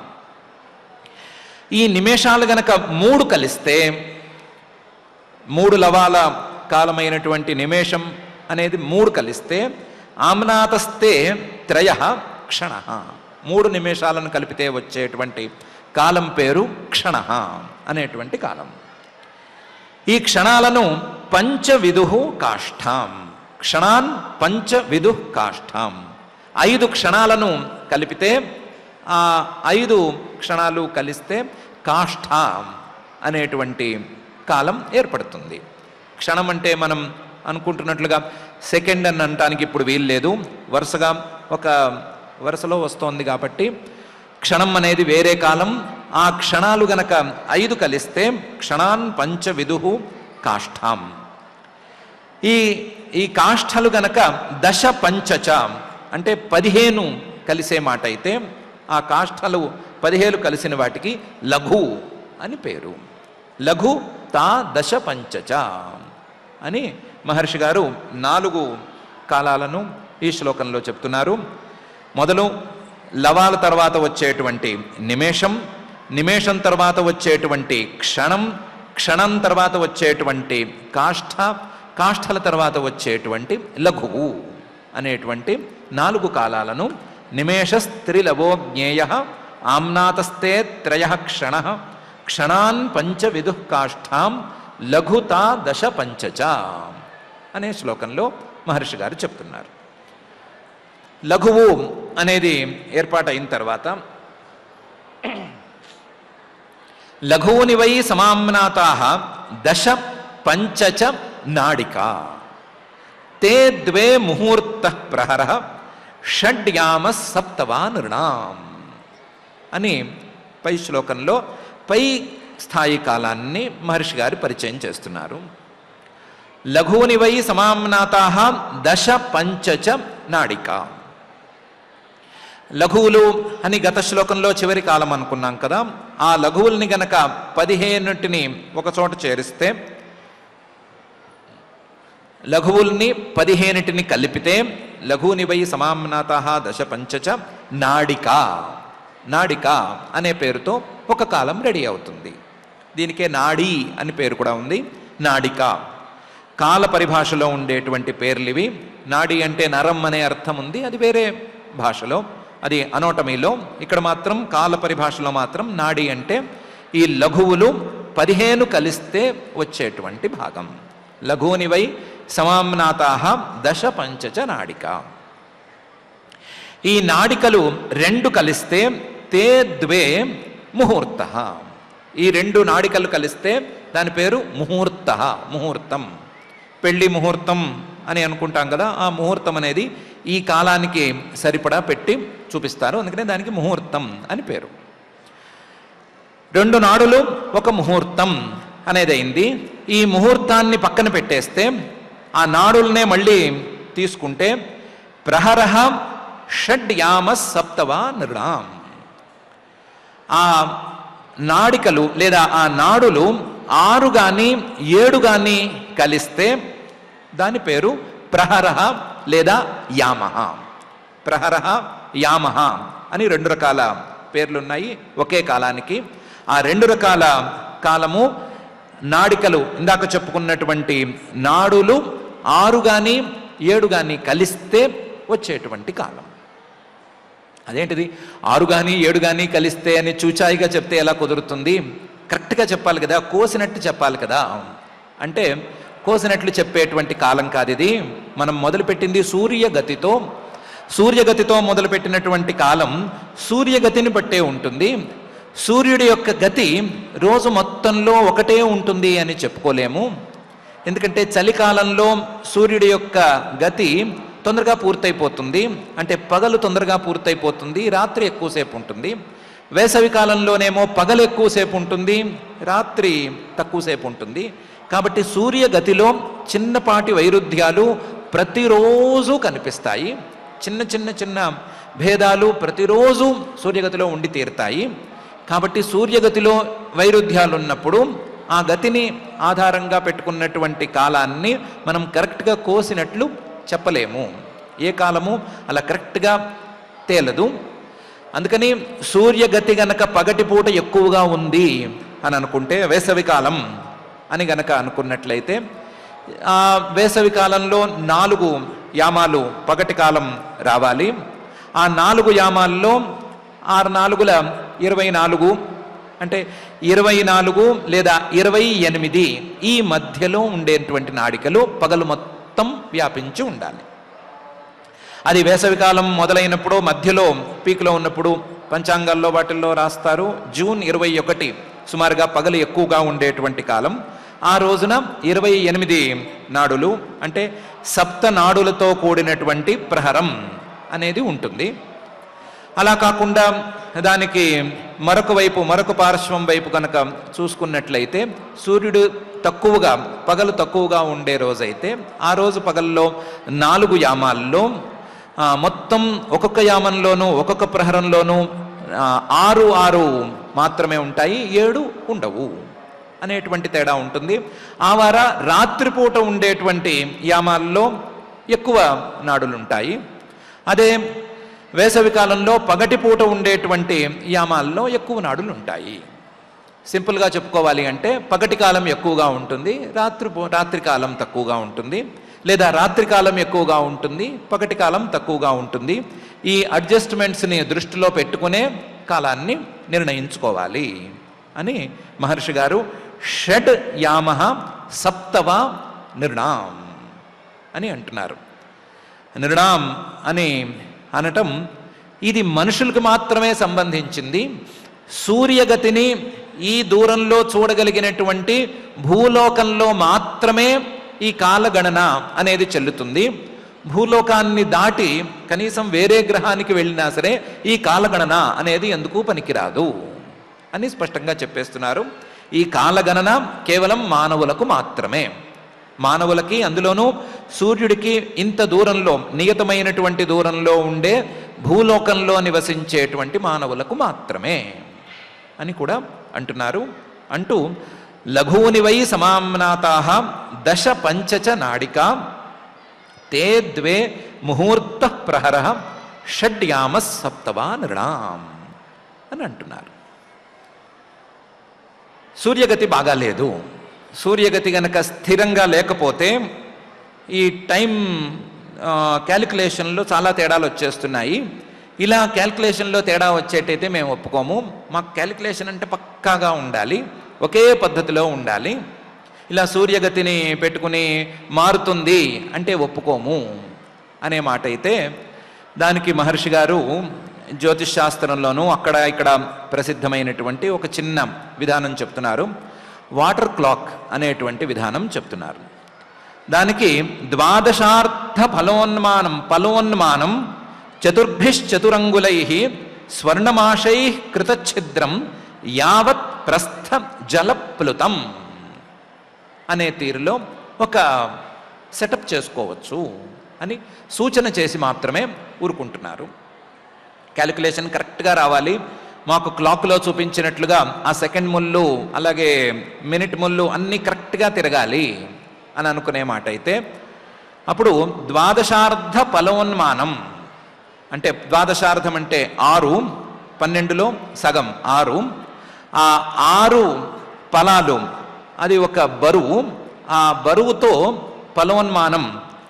ఈ నిమేషాలు గనక మూడు కలిస్తే మూడు లవాల కాలమైనటువంటి నిమేషం అనేది మూడు కలిస్తే ఆమ్నాతస్తే త్రయ క్షణ మూడు నిమేషాలను కలిపితే వచ్చేటువంటి కాలం పేరు క్షణ అనేటువంటి కాలం ఈ క్షణాలను పంచవిదు కాష్టాం క్షణాన్ పంచవిదు కాష్టాం ఐదు క్షణాలను కలిపితే ఆ ఐదు క్షణాలు కలిస్తే కాష్టాం అనేటువంటి కాలం ఏర్పడుతుంది క్షణం అంటే మనం అనుకుంటున్నట్లుగా సెకండ్ అని అనటానికి ఇప్పుడు వీలు లేదు వరుసగా ఒక వరుసలో వస్తోంది కాబట్టి క్షణం అనేది వేరే కాలం ఆ క్షణాలు గనక ఐదు కలిస్తే క్షణాన్ పంచ విదుహు కాష్టాం ఈ ఈ కాష్ఠలు గనక దశ పంచచ అంటే పదిహేను కలిసే మాట అయితే ఆ కాష్ఠలు పదిహేను కలిసిన వాటికి లఘు అని పేరు లఘు తా దశ పంచచ అని మహర్షి గారు నాలుగు కాలాలను ఈ శ్లోకంలో చెప్తున్నారు మొదలు లవాల తర్వాత వచ్చేటువంటి నిమేషం నిమేషం తర్వాత వచ్చేటువంటి క్షణం క్షణం తర్వాత వచ్చేటువంటి కాష్ఠ కాష్ఠల తర్వాత వచ్చేటువంటి లఘువు అనేటువంటి నాలుగు కాలాలను నిమేష స్త్రీలవో జ్ఞేయ ఆమ్నాతస్తే త్రయ క్షణ క్షణాన్ పంచ విదు కాష్టాం లఘుతా దశ పంచచ అనే శ్లోకంలో మహర్షి గారు చెప్తున్నారు లఘువు అనేది ఏర్పాటైన తర్వాత లఘువుని వై సమామ్నాతా దశ పంచచ నాడిక తే ద్వే ముహూర్త ప్రహర షడ్యామ సప్తవా నృణాం అని పై శ్లోకంలో పై స్థాయి కాలాన్ని మహర్షి గారు పరిచయం చేస్తున్నారు లఘువుని వై సమామ్నాతా దశ పంచచ నాడిక లఘువులు అని గత శ్లోకంలో చివరి కాలం అనుకున్నాం కదా ఆ లఘువుల్ని గనక పదిహేనుటిని ఒక చోట చేరిస్తే లఘువుల్ని పదిహేనుటిని కలిపితే లఘువుని వై సమామ్నాత దశ పంచచ నాడిక నాడిక అనే పేరుతో ఒక కాలం రెడీ అవుతుంది దీనికే నాడి అని పేరు కూడా ఉంది నాడిక కాల పరిభాషలో ఉండేటువంటి పేర్లు ఇవి నాడి అంటే నరం అనే అర్థం ఉంది అది వేరే భాషలో అది అనోటమీలో ఇక్కడ మాత్రం కాల పరిభాషలో మాత్రం నాడి అంటే ఈ లఘువులు పదిహేను కలిస్తే వచ్చేటువంటి భాగం లఘువునివై సమామ్నాతా దశ పంచచ నాడిక ఈ నాడికలు రెండు కలిస్తే తే ద్వే ముహూర్త ఈ రెండు నాడికలు కలిస్తే దాని పేరు ముహూర్త ముహూర్తం పెళ్లి ముహూర్తం అని అనుకుంటాం కదా ఆ ముహూర్తం అనేది ఈ కాలానికి సరిపడా పెట్టి చూపిస్తారు అందుకనే దానికి ముహూర్తం అని పేరు రెండు నాడులు ఒక ముహూర్తం అనేది అయింది ఈ ముహూర్తాన్ని పక్కన పెట్టేస్తే ఆ నాడుల్నే మళ్ళీ తీసుకుంటే ప్రహరహ షడ్యామ సప్తవా నృణాం ఆ నాడికలు లేదా ఆ నాడులు ఆరు కానీ ఏడు కానీ కలిస్తే దాని పేరు ప్రహరహ లేదా యామహ ప్రహరహ యామహ అని రెండు రకాల పేర్లున్నాయి ఒకే కాలానికి ఆ రెండు రకాల కాలము నాడికలు ఇందాక చెప్పుకున్నటువంటి నాడులు ఆరు కానీ ఏడు కానీ కలిస్తే వచ్చేటువంటి కాలం అదేంటిది ఆరు కానీ ఏడు కానీ కలిస్తే అని చూచాయిగా చెప్తే ఎలా కుదురుతుంది కరెక్ట్గా చెప్పాలి కదా కోసినట్టు చెప్పాలి కదా అంటే కోసినట్లు చెప్పేటువంటి కాలం కాదు ఇది మనం మొదలుపెట్టింది సూర్యగతితో సూర్యగతితో మొదలుపెట్టినటువంటి కాలం సూర్యగతిని బట్టే ఉంటుంది సూర్యుడి యొక్క గతి రోజు మొత్తంలో ఒకటే ఉంటుంది అని చెప్పుకోలేము ఎందుకంటే చలికాలంలో సూర్యుడి యొక్క గతి తొందరగా పూర్తయిపోతుంది అంటే పగలు తొందరగా పూర్తయిపోతుంది రాత్రి ఎక్కువసేపు ఉంటుంది వేసవి కాలంలోనేమో పగలు ఎక్కువసేపు ఉంటుంది రాత్రి తక్కువసేపు ఉంటుంది కాబట్టి సూర్య గతిలో చిన్నపాటి వైరుధ్యాలు ప్రతిరోజు కనిపిస్తాయి చిన్న చిన్న చిన్న భేదాలు ప్రతిరోజు సూర్యగతిలో ఉండి తీరుతాయి కాబట్టి సూర్యగతిలో వైరుధ్యాలు ఉన్నప్పుడు ఆ గతిని ఆధారంగా పెట్టుకున్నటువంటి కాలాన్ని మనం కరెక్ట్గా కోసినట్లు చెప్పలేము ఏ కాలము అలా కరెక్ట్గా తేలదు అందుకని సూర్యగతి గనక పగటిపూట ఎక్కువగా ఉంది అని అనుకుంటే వేసవి కాలం అని గనక అనుకున్నట్లయితే ఆ వేసవి కాలంలో నాలుగు యామాలు పగటి కాలం రావాలి ఆ నాలుగు యామాల్లో ఆరు నాలుగుల ఇరవై నాలుగు అంటే ఇరవై నాలుగు లేదా ఇరవై ఎనిమిది ఈ మధ్యలో ఉండేటువంటి నాడికలు పగలు మొత్తం వ్యాపించి ఉండాలి అది వేసవికాలం మొదలైనప్పుడు మధ్యలో పీక్లో ఉన్నప్పుడు పంచాంగాల్లో వాటిల్లో రాస్తారు జూన్ ఇరవై ఒకటి సుమారుగా పగలు ఎక్కువగా ఉండేటువంటి కాలం ఆ రోజున ఇరవై ఎనిమిది నాడులు అంటే సప్త నాడులతో కూడినటువంటి ప్రహరం అనేది ఉంటుంది అలా కాకుండా దానికి మరొక వైపు మరొక పార్శ్వం వైపు కనుక చూసుకున్నట్లయితే సూర్యుడు తక్కువగా పగలు తక్కువగా ఉండే రోజైతే ఆ రోజు పగల్లో నాలుగు యామాల్లో ఆ, మొత్తం ఒక్కొక్క యామంలోనూ ఒక్కొక్క ప్రహరంలోనూ ఆ, ఆరు ఆరు మాత్రమే ఉంటాయి ఏడు ఉండవు అనేటువంటి తేడా ఉంటుంది ఆ వార రాత్రిపూట ఉండేటువంటి యామాల్లో ఎక్కువ నాడులు ఉంటాయి అదే వేసవి కాలంలో పగటిపూట ఉండేటువంటి యామాల్లో ఎక్కువ నాడులు ఉంటాయి సింపుల్గా చెప్పుకోవాలి అంటే పగటి కాలం ఎక్కువగా ఉంటుంది రాత్రి రాత్రి కాలం తక్కువగా ఉంటుంది లేదా రాత్రి కాలం ఎక్కువగా ఉంటుంది పగటి కాలం తక్కువగా ఉంటుంది ఈ అడ్జస్ట్మెంట్స్ని దృష్టిలో పెట్టుకునే కాలాన్ని నిర్ణయించుకోవాలి అని మహర్షి గారు షడ్ యామ సప్తవ నిర్ణాం అని అంటున్నారు నిర్ణాం అని అనటం ఇది మనుషులకు మాత్రమే సంబంధించింది సూర్యగతిని ఈ దూరంలో చూడగలిగినటువంటి భూలోకంలో మాత్రమే ఈ కాలగణన అనేది చెల్లుతుంది భూలోకాన్ని దాటి కనీసం వేరే గ్రహానికి వెళ్ళినా సరే ఈ కాలగణన అనేది ఎందుకు పనికిరాదు అని స్పష్టంగా చెప్పేస్తున్నారు ఈ కాలగణన కేవలం మానవులకు మాత్రమే మానవులకి అందులోనూ సూర్యుడికి ఇంత దూరంలో నియతమైనటువంటి దూరంలో ఉండే భూలోకంలో నివసించేటువంటి మానవులకు మాత్రమే అని కూడా అంటున్నారు అంటూ లఘూని వై సమామ్నాతా దశ పంచచ నాడిక తే ద్వే ముహూర్త ప్రహర షడ్యామ సప్తవా నృణాం అని అంటున్నారు సూర్యగతి బాగాలేదు సూర్యగతి గనక స్థిరంగా లేకపోతే ఈ టైం క్యాలిక్యులేషన్లో చాలా తేడాలు వచ్చేస్తున్నాయి ఇలా క్యాల్కులేషన్లో తేడా వచ్చేటైతే మేము ఒప్పుకోము మాకు క్యాలిక్యులేషన్ అంటే పక్కాగా ఉండాలి ఒకే పద్ధతిలో ఉండాలి ఇలా సూర్యగతిని పెట్టుకుని మారుతుంది అంటే ఒప్పుకోము అనే మాట అయితే దానికి మహర్షి గారు జ్యోతిష్ శాస్త్రంలోనూ అక్కడ ఇక్కడ ప్రసిద్ధమైనటువంటి ఒక చిన్న విధానం చెప్తున్నారు వాటర్ క్లాక్ అనేటువంటి విధానం చెప్తున్నారు దానికి ద్వాదశార్థ ఫలోన్మానం ఫలోన్మానం చతుర్భిశ్చతురంగులై స్వర్ణమాషై కృతఛిద్రం యావత్ ప్రస్థ జలప్లుతం అనే తీరులో ఒక సెటప్ చేసుకోవచ్చు అని సూచన చేసి మాత్రమే ఊరుకుంటున్నారు క్యాలిక్యులేషన్ కరెక్ట్గా రావాలి మాకు క్లాక్లో చూపించినట్లుగా ఆ సెకండ్ ముళ్ళు అలాగే మినిట్ ముళ్ళు అన్నీ కరెక్ట్గా తిరగాలి అని అనుకునే మాట అయితే అప్పుడు ద్వాదశార్ధ ఫలోన్మానం అంటే ద్వాదశార్థం అంటే ఆరు పన్నెండులో సగం ఆరు ఆ ఆరు ఫలాలు అది ఒక బరువు ఆ బరువుతో ఫలోన్మానం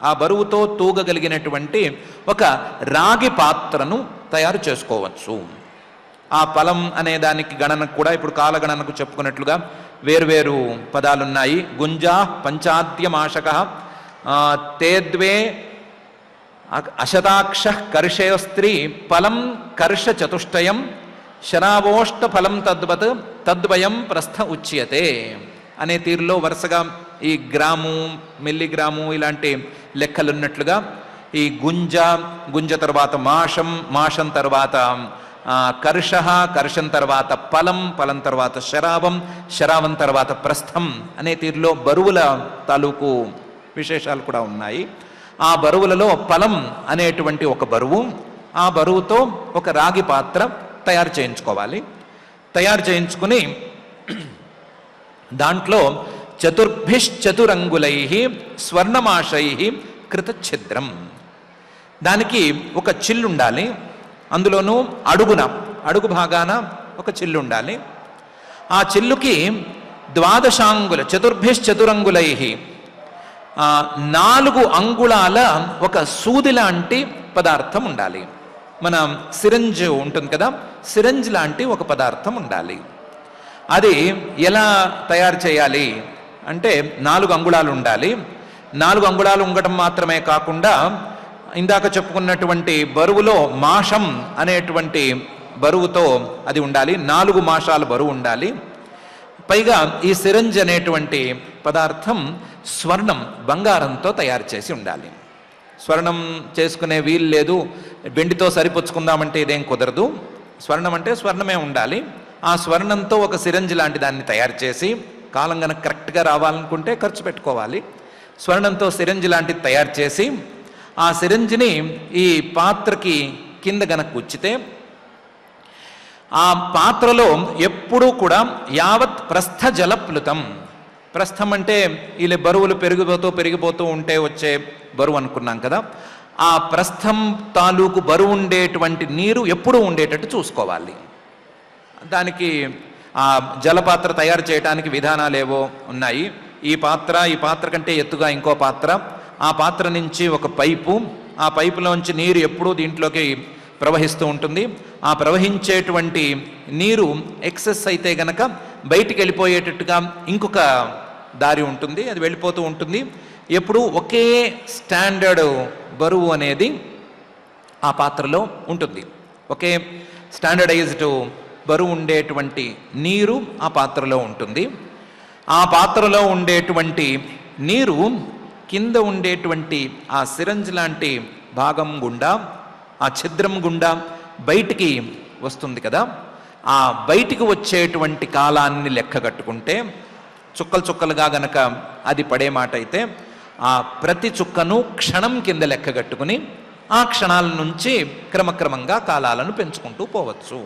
ఆ బరువుతో తూగగలిగినటువంటి ఒక రాగి పాత్రను తయారు చేసుకోవచ్చు ఆ ఫలం అనే దానికి గణనకు కూడా ఇప్పుడు కాలగణనకు చెప్పుకున్నట్లుగా వేర్వేరు పదాలున్నాయి గుంజా పంచాద్యమాశక తేద్వే అ- అశతాక్ష కర్షయోస్త్రీ ఫలం కర్ష చతుష్టయం శరావోష్ట ఫలం తద్వత్ తద్వయం ప్రస్థ ఉచ్యతే అనే తీరులో వరుసగా ఈ గ్రాము మిల్లిగ్రాము ఇలాంటి లెక్కలున్నట్లుగా ఈ గుంజ గుంజ తర్వాత మాషం మాషం తర్వాత ఆ, కర్ష కర్షం తర్వాత ఫలం ఫలం తర్వాత శరావం శరావం తర్వాత ప్రస్థం అనే తీరులో బరువుల తాలూకు విశేషాలు కూడా ఉన్నాయి ఆ బరువులలో ఫలం అనేటువంటి ఒక బరువు ఆ బరువుతో ఒక రాగి పాత్ర తయారు చేయించుకోవాలి తయారు చేయించుకుని దాంట్లో చతుర్భిశ్చతురంగులై స్వర్ణమాషై కృతఛిద్రం దానికి ఒక చిల్లు ఉండాలి అందులోనూ అడుగున అడుగు భాగాన ఒక చిల్లు ఉండాలి ఆ చిల్లుకి ద్వాదశాంగుల చతుర్భిశ్చతురంగులై ఆ, నాలుగు అంగుళాల ఒక సూది లాంటి పదార్థం ఉండాలి మన సిరంజ్ ఉంటుంది కదా సిరంజ్ లాంటి ఒక పదార్థం ఉండాలి అది ఎలా తయారు చేయాలి అంటే నాలుగు అంగుళాలు ఉండాలి నాలుగు అంగుళాలు ఉండటం మాత్రమే కాకుండా ఇందాక చెప్పుకున్నటువంటి బరువులో మాషం అనేటువంటి బరువుతో అది ఉండాలి నాలుగు మాషాల బరువు ఉండాలి పైగా ఈ సిరంజ్ అనేటువంటి పదార్థం స్వర్ణం బంగారంతో తయారు చేసి ఉండాలి స్వర్ణం చేసుకునే వీలు లేదు వెండితో సరిపుచ్చుకుందామంటే ఇదేం కుదరదు స్వర్ణం అంటే స్వర్ణమే ఉండాలి ఆ స్వర్ణంతో ఒక సిరంజ్ లాంటి దాన్ని తయారు చేసి కాలం కనుక కరెక్ట్గా రావాలనుకుంటే ఖర్చు పెట్టుకోవాలి స్వర్ణంతో సిరంజ్ లాంటిది తయారు చేసి ఆ సిరంజిని ఈ పాత్రకి కింద గనక గుచ్చితే ఆ పాత్రలో ఎప్పుడూ కూడా యావత్ ప్రస్థ జలప్లుతం ప్రస్థం అంటే ఇలా బరువులు పెరిగిపోతూ పెరిగిపోతూ ఉంటే వచ్చే బరువు అనుకున్నాం కదా ఆ ప్రస్థం తాలూకు బరువు ఉండేటువంటి నీరు ఎప్పుడూ ఉండేటట్టు చూసుకోవాలి దానికి ఆ జలపాత్ర తయారు చేయడానికి విధానాలు ఏవో ఉన్నాయి ఈ పాత్ర ఈ పాత్ర కంటే ఎత్తుగా ఇంకో పాత్ర ఆ పాత్ర నుంచి ఒక పైపు ఆ పైపులోంచి నీరు ఎప్పుడూ దీంట్లోకి ప్రవహిస్తూ ఉంటుంది ఆ ప్రవహించేటువంటి నీరు ఎక్సెస్ అయితే గనక బయటికి వెళ్ళిపోయేటట్టుగా ఇంకొక దారి ఉంటుంది అది వెళ్ళిపోతూ ఉంటుంది ఎప్పుడు ఒకే స్టాండర్డ్ బరువు అనేది ఆ పాత్రలో ఉంటుంది ఒకే స్టాండర్డైజ్డ్ బరువు ఉండేటువంటి నీరు ఆ పాత్రలో ఉంటుంది ఆ పాత్రలో ఉండేటువంటి నీరు కింద ఉండేటువంటి ఆ సిరంజ్ లాంటి భాగం గుండా ఆ ఛిద్రం గుండా బయటికి వస్తుంది కదా ఆ బయటికి వచ్చేటువంటి కాలాన్ని లెక్క కట్టుకుంటే చుక్కలు చుక్కలుగా గనక అది పడే మాట అయితే ఆ ప్రతి చుక్కను క్షణం కింద లెక్క కట్టుకుని ఆ క్షణాల నుంచి క్రమక్రమంగా కాలాలను పెంచుకుంటూ పోవచ్చు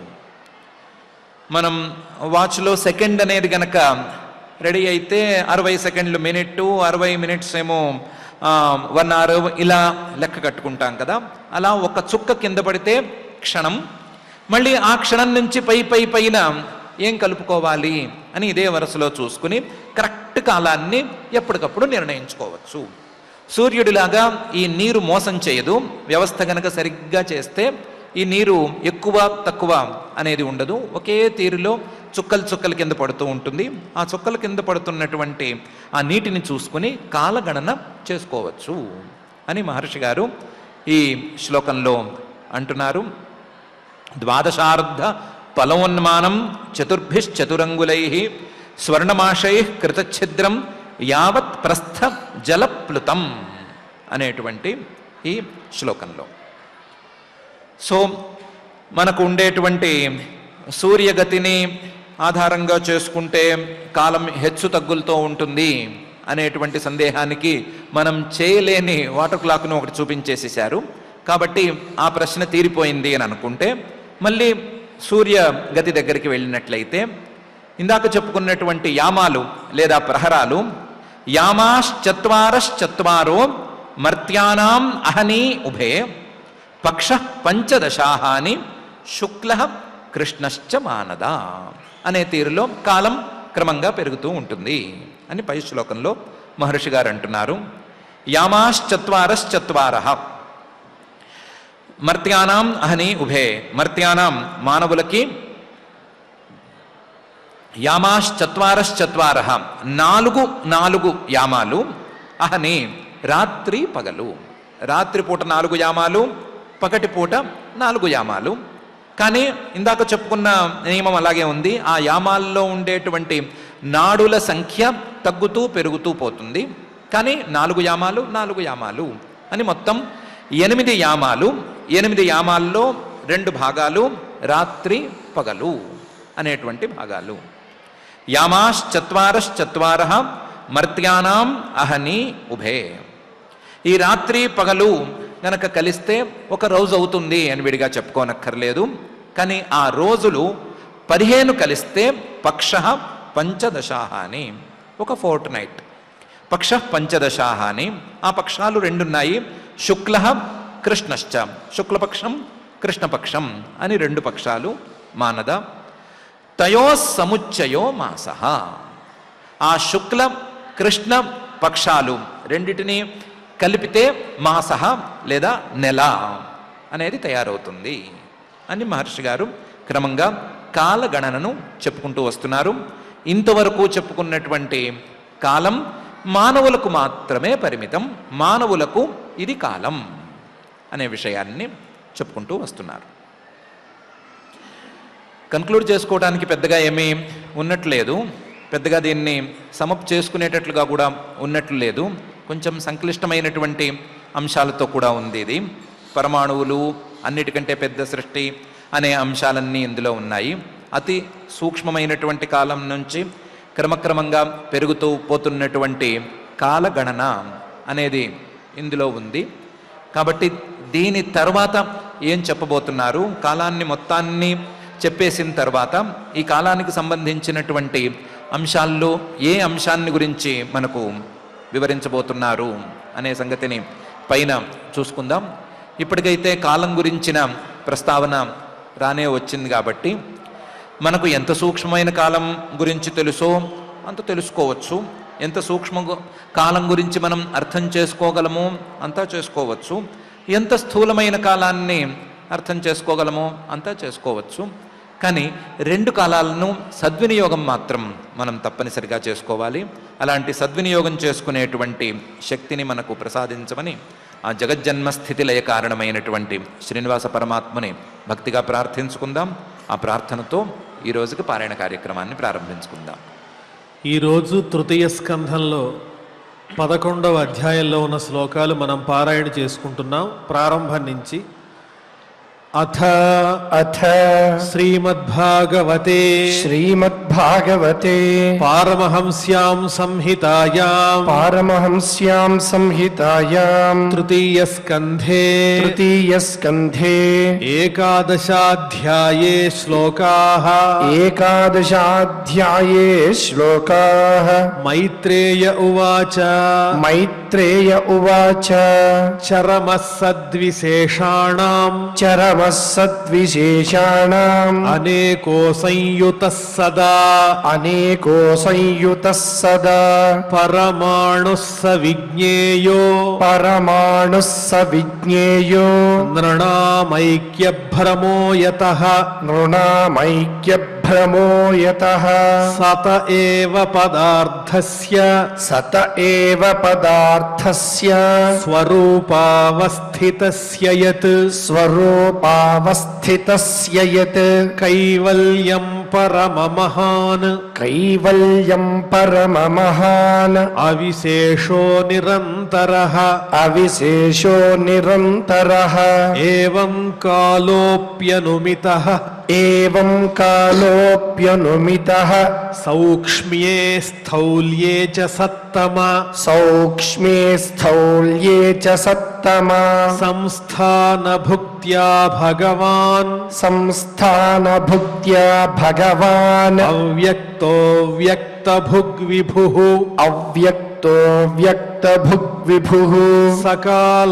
మనం వాచ్లో సెకండ్ అనేది గనక రెడీ అయితే అరవై సెకండ్లు మినిట్ అరవై మినిట్స్ ఏమో వన్ అవర్ ఇలా లెక్క కట్టుకుంటాం కదా అలా ఒక చుక్క కింద పడితే క్షణం మళ్ళీ ఆ క్షణం నుంచి పై పై పైన ఏం కలుపుకోవాలి అని ఇదే వరుసలో చూసుకుని కరెక్ట్ కాలాన్ని ఎప్పటికప్పుడు నిర్ణయించుకోవచ్చు సూర్యుడిలాగా ఈ నీరు మోసం చేయదు వ్యవస్థ గనక సరిగ్గా చేస్తే ఈ నీరు ఎక్కువ తక్కువ అనేది ఉండదు ఒకే తీరులో చుక్కలు చుక్కల కింద పడుతూ ఉంటుంది ఆ చుక్కల కింద పడుతున్నటువంటి ఆ నీటిని చూసుకుని కాలగణన చేసుకోవచ్చు అని మహర్షి గారు ఈ శ్లోకంలో అంటున్నారు ద్వాదశార్ధ ఫలోన్మానం చతుర్భిశ్చతురంగులై స్వర్ణమాషై కృతఛిద్రం యావత్ ప్రస్థ జలప్లుతం అనేటువంటి ఈ శ్లోకంలో సో మనకు ఉండేటువంటి సూర్యగతిని ఆధారంగా చేసుకుంటే కాలం హెచ్చు తగ్గులతో ఉంటుంది అనేటువంటి సందేహానికి మనం చేయలేని వాటర్ క్లాక్ను ఒకటి చూపించేసేశారు కాబట్టి ఆ ప్రశ్న తీరిపోయింది అని అనుకుంటే మళ్ళీ సూర్య గతి దగ్గరికి వెళ్ళినట్లయితే ఇందాక చెప్పుకున్నటువంటి యామాలు లేదా ప్రహరాలు యామాశ్చత్వారశ్చత్వారో మర్త్యానాం అహనీ ఉభే పక్ష పంచదశాహాని శుక్ల కృష్ణశ్చ మానద అనే తీరులో కాలం క్రమంగా పెరుగుతూ ఉంటుంది అని పై శ్లోకంలో మహర్షి గారు అంటున్నారు యామాశ్చత్వారశ్చత్వార మర్త్యానాం అహని ఉభే మర్త్యానాం మానవులకి యామాశ్చత్వారశ్చత్వార నాలుగు నాలుగు యామాలు అహని రాత్రి పగలు రాత్రిపూట నాలుగు యామాలు పగటి పూట నాలుగు యామాలు కానీ ఇందాక చెప్పుకున్న నియమం అలాగే ఉంది ఆ యామాల్లో ఉండేటువంటి నాడుల సంఖ్య తగ్గుతూ పెరుగుతూ పోతుంది కానీ నాలుగు యామాలు నాలుగు యామాలు అని మొత్తం ఎనిమిది యామాలు ఎనిమిది యామాల్లో రెండు భాగాలు రాత్రి పగలు అనేటువంటి భాగాలు యామాశ్చత్వారశ్చత్వార మర్త్యానాం అహని ఉభే ఈ రాత్రి పగలు గనక కలిస్తే ఒక రోజు అవుతుంది అని విడిగా చెప్పుకోనక్కర్లేదు కానీ ఆ రోజులు పదిహేను కలిస్తే పక్ష పంచదశాహ అని ఒక ఫోర్ట్ నైట్ పక్ష పంచదశాహ అని ఆ పక్షాలు రెండున్నాయి శుక్ల కృష్ణశ్చ శుక్లపక్షం కృష్ణపక్షం అని రెండు పక్షాలు మానద తయో సముచ్చయో మాస ఆ శుక్ల కృష్ణ పక్షాలు రెండిటిని కలిపితే మాస లేదా నెల అనేది తయారవుతుంది అని మహర్షి గారు క్రమంగా కాలగణనను చెప్పుకుంటూ వస్తున్నారు ఇంతవరకు చెప్పుకున్నటువంటి కాలం మానవులకు మాత్రమే పరిమితం మానవులకు ఇది కాలం అనే విషయాన్ని చెప్పుకుంటూ వస్తున్నారు కన్క్లూడ్ చేసుకోవడానికి పెద్దగా ఏమీ ఉన్నట్లేదు పెద్దగా దీన్ని సమప్ చేసుకునేటట్లుగా కూడా ఉన్నట్లు లేదు కొంచెం సంక్లిష్టమైనటువంటి అంశాలతో కూడా ఉంది ఇది పరమాణువులు అన్నిటికంటే పెద్ద సృష్టి అనే అంశాలన్నీ ఇందులో ఉన్నాయి అతి సూక్ష్మమైనటువంటి కాలం నుంచి క్రమక్రమంగా పెరుగుతూ పోతున్నటువంటి కాలగణన అనేది ఇందులో ఉంది కాబట్టి దీని తర్వాత ఏం చెప్పబోతున్నారు కాలాన్ని మొత్తాన్ని చెప్పేసిన తర్వాత ఈ కాలానికి సంబంధించినటువంటి అంశాల్లో ఏ అంశాన్ని గురించి మనకు వివరించబోతున్నారు అనే సంగతిని పైన చూసుకుందాం ఇప్పటికైతే కాలం గురించిన ప్రస్తావన రానే వచ్చింది కాబట్టి మనకు ఎంత సూక్ష్మమైన కాలం గురించి తెలుసో అంత తెలుసుకోవచ్చు ఎంత సూక్ష్మ గు- కాలం గురించి మనం అర్థం చేసుకోగలమో అంతా చేసుకోవచ్చు ఎంత స్థూలమైన కాలాన్ని అర్థం చేసుకోగలమో అంతా చేసుకోవచ్చు కానీ రెండు కాలాలను సద్వినియోగం మాత్రం మనం తప్పనిసరిగా చేసుకోవాలి అలాంటి సద్వినియోగం చేసుకునేటువంటి శక్తిని మనకు ప్రసాదించమని ఆ జగజ్జన్మ స్థితి లయ కారణమైనటువంటి శ్రీనివాస పరమాత్మని భక్తిగా ప్రార్థించుకుందాం ఆ ప్రార్థనతో ఈ రోజుకి పారాయణ కార్యక్రమాన్ని ప్రారంభించుకుందాం ఈరోజు తృతీయ స్కంధంలో పదకొండవ అధ్యాయంలో ఉన్న శ్లోకాలు మనం పారాయణ చేసుకుంటున్నాం ప్రారంభం నుంచి అథ अथ శ్రీమద్భాగవతే श्रीमद्भागवते పారమహంస్యాం సంహితాయాం पारमहंस्यां संहितायां తృతీయ స్కంధే तृतीयस्कन्धे ఏకాదశాధ్యాయే శ్లోకాः एकादशाध्याये श्लोकाः మైత్రేయ ఉవాచ मैत्रेय उवाच చరమः సద్విశేషాణాం चरमः सद्विशेषाणाम् అనేకో సంయుతः సదా अनेको संयुतः सदा పరమాణుः స విజ్ఞేయో परमाणुः स विज्ञेयो నృణామైక్యభ్రమో యతః नृणामैक्यभ्रमो यतः సత ఏవ పదార్థస్య सत एव पदार्थस्य స్వరూపావస్థితస్య యత్ स्वरूपावस्थितस्य यत् కైవల్యం పరమమహాన్ कैवल्यं परममहान् అవిశేషో నిరంతరః अविशेषो निरन्तरः ఏవం కాలోప్యనుమితః एवं कालोऽप्यनुमितः సౌక్ష్మ్యే స్థౌల్యే చ సత్తమ सौक्ष्म्ये स्थौल्ये च सत्तमा సంస్థానభుక్త్యా భగవాన్ संस्थानभुक्त्या भगवान् అవ్యక్తో వ్యక్తభుగ్విభుః अव्यक्तो व्यक्तभुग्विभुः సకాల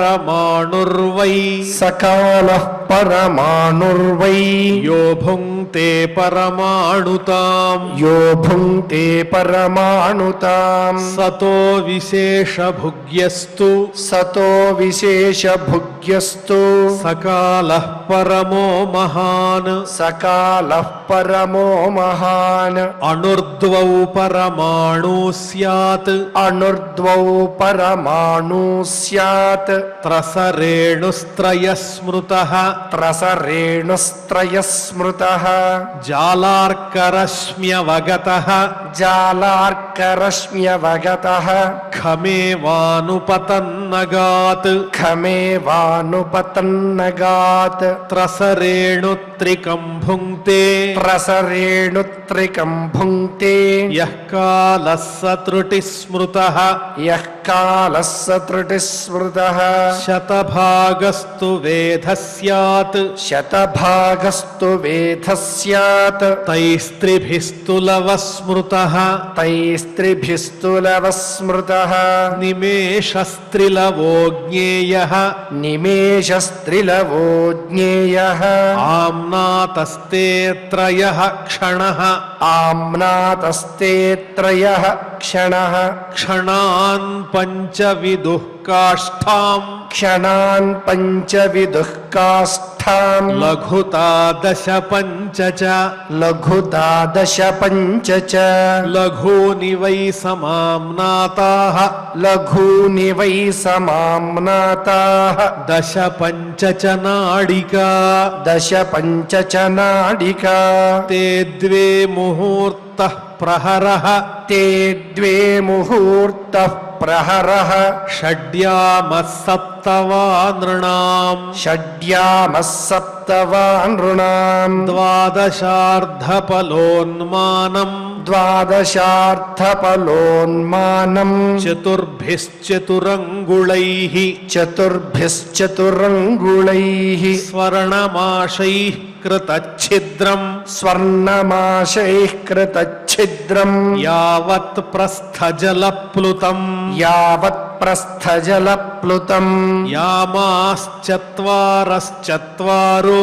పరమాణుర్వై सकालः परमाणुर्वै యో భుङ्क्ते భుంక్తే పరమాణుతాం यो भुङ्क्ते परमाणुताम् సతో విశేషభుగ్యస్తు सतो विशेषभुग्यस्तु సకాల పరమో మహాన్ सकालः परमो महान् అణుర్ద్వౌ పరమాణు స్యాత్ अणुर्द्वौ परमाणु स्यात् త్రసరేణుస్త్రయ స్మృత त्रसरेणुस्त्रयः स्मृतः జాలార్కరశ్మ్యవగత जालार्करश्म्यवगतः ఖమేవానుపతన్నగాత్ खमेवानुपतन्नगात् త్రసరేణుత్రికం భుంక్తే त्रसरेणुत्रिकम् भुङ्क्ते యః కాలः స త్రుటి స్మృత यः कालः स त्रुटिः स्मृतः శతభాగస్తు వేద స్యాత్ शतभागस्तु वेधः स्यात् తైస్త్రిభిస్తులవ స్మృత तैस्त्रिभिस्तुलवः स्मृतः నిమేషస్త్రిలవో జ్ఞేయ निमेषस्त्रिलवो ज्ञेयः ఆమ్నాతస్తే త్రయ క్షణ आम्नातस्ते त्रयः क्षणः క్షణాన్ పంచవిదుః కాష్టాం क्षणान् पञ्चविदुः काष्ठाम् లఘుతా దశ పంచ చ लघुता दश पञ्च च లఘూని వై సమామ్నాతాః लघूनि वै समाम्नाताः దశ పంచ చ నాడికా दश पञ्च च नाडिका ते द्वे मुहूर्तः प्रहरः ते द्वे मुहूर्तः प्रहरः षड्यामः सप्तवा नृणाम् षड्यामः सप्तवा नृणाम् द्वादशार्धपलोन्मानम् द्वादशार्थपलोन्मानम् चतुर्भिश्चतुरङ्गुलैः चतुर्भिश्चतुरङ्गुलैः स्वर्णमाशैः कृतच्छिद्रम् स्वर्णमाशैः कृतच्छिद्रम् यावत् प्रस्थजलप्लुतम् यावत् प्रस्थजलप्लुतम् यामाश्चत्वारश्चत्वारो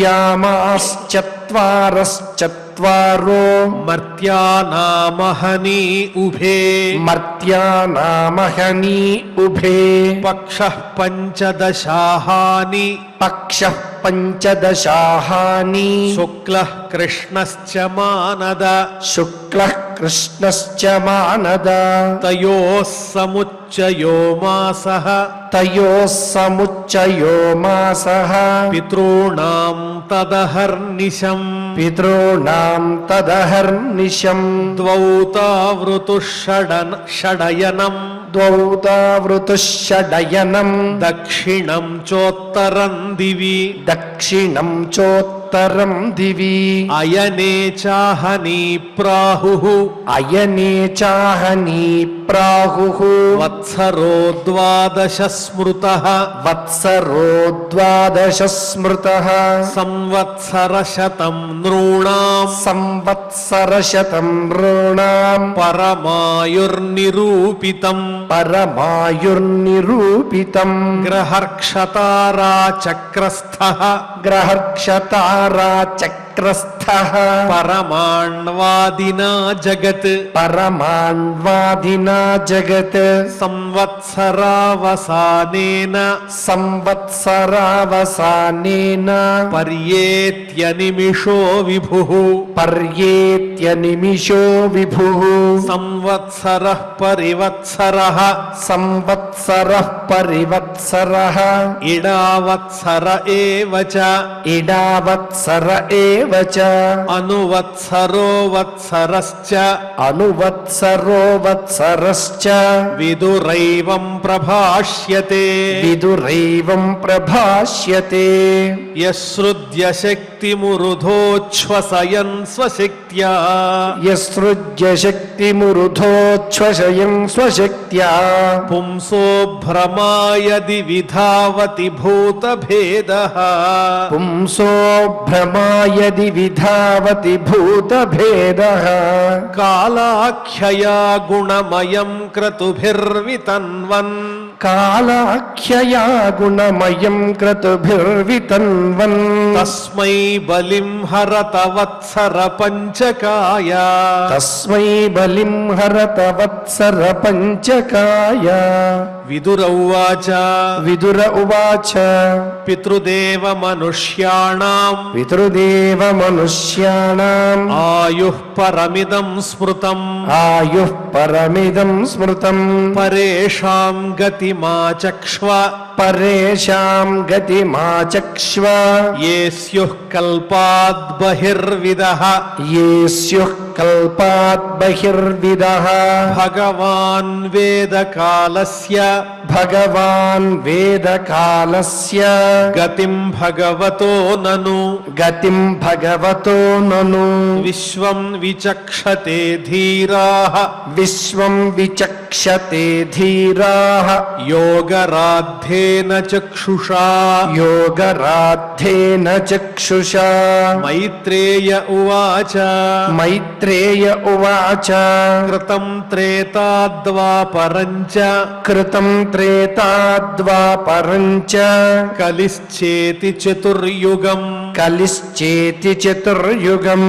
यामाश्चत्वारश्चत्वारो मर्त्यानामहनी उभे मर्त्यानामहनी उभे पक्षः पञ्चदशाहानि पक्षः पञ्चदशाहानि शुक्लः कृष्णश्च मानद शुक्लः कृष्णश्च मानद तयोः समुच्चयो मासः तयोः समुच्चयो मासः पितॄणाम् तदहर्निशम् पितॄणाम् तदहर्निशम् द्वौ तावृतुः षडन् षडयनम् द्वौ तावृतुः षडयनम् दक्षिणम् चोत्तरम् दिवि दक्षिणम् चोत्तरम् दिवि अयने चाहनी प्राहुः अयने चाहनी प्राहुः वत्सरो द्वादश स्मृतः वत्सरो द्वादश स्मृतः संवत्सरशतम् नॄणाम् संवत्सरशतम् नॄणाम् परमायुर्निरूपितम् परमायुर्निरूपितम् ग्रहर्क्षताराचक्रस्थः ग्रहक्षताराचक्रस्थः परमाण्वादिना जगत् परमान्वादिना जगत् संवत्सरावसानेन संवत्सरावसानेन पर्येत्यनिमिषो विभुः पर्येत्यनिमिषो विभुः संवत्सरः परिवत्सरः संवत्सरः परिवत्सरः इडावत्सर एव च इडावत्सर एव च अनुवत्सरो वत्सरश्च अनुवत्सरो वत्सरश्च विदुरैवम् प्रभाष्यते विदुरैवम् प्रभाष्यते यस्रुद्यशक्तिमुरुधोच्छ्वसयन् स्वशक्त्या यसृज्य शक्तिमुरुधोच्छ्वशयन् स्वशक्त्या पुंसो भ्रमायदि विधावति भूतभेदः पुंसो भ्रमायदि विधावति भूतभेदः कालाख्यया गुणमयम् क्रतुभिर्वितन्वन् कालाख्यया गुणमयम् क्रतुभिर्वितन्वन् తస్మై బలిం హరత వత్సర పంచకాయ తస్మై బలిం హరత వత్సర పంచకాయ విదురౌవాచ విదుర ఉవాచ పితృదేవ మనుష్యాణం పితృదేవ మనుష్యాణాం ఆయుః పరమిదం స్మృతం ఆయుః పరమిదం స్మృతం పరేషాం గతిమాచక్ష్వ పరేషాం గతిమాచక్ష్వ ఏ స్యుః కల్పాద్ బహిర్విదః ये स्युः कल्पात् बहिर्विदः భగవాన్ వేదకాలస్య भगवान् वेदकालस्य గతిం భగవతో నను गतिं भगवतो ननु విశ్వం విచక్షతే ధీరాः विश्वं विचक्षते धीराः యోగరాద్ధేన చక్షుషా योगराद्धेन चक्षुषा మైత్రేయ ఉవాచ मैत्रेय उवाच కృతం త్రేతాద్వాపరం చ कृतं त्रेताद्वापरं च కలిశ్చేతి చతుర్యుగం कलिश्चेति चतुर्युगम्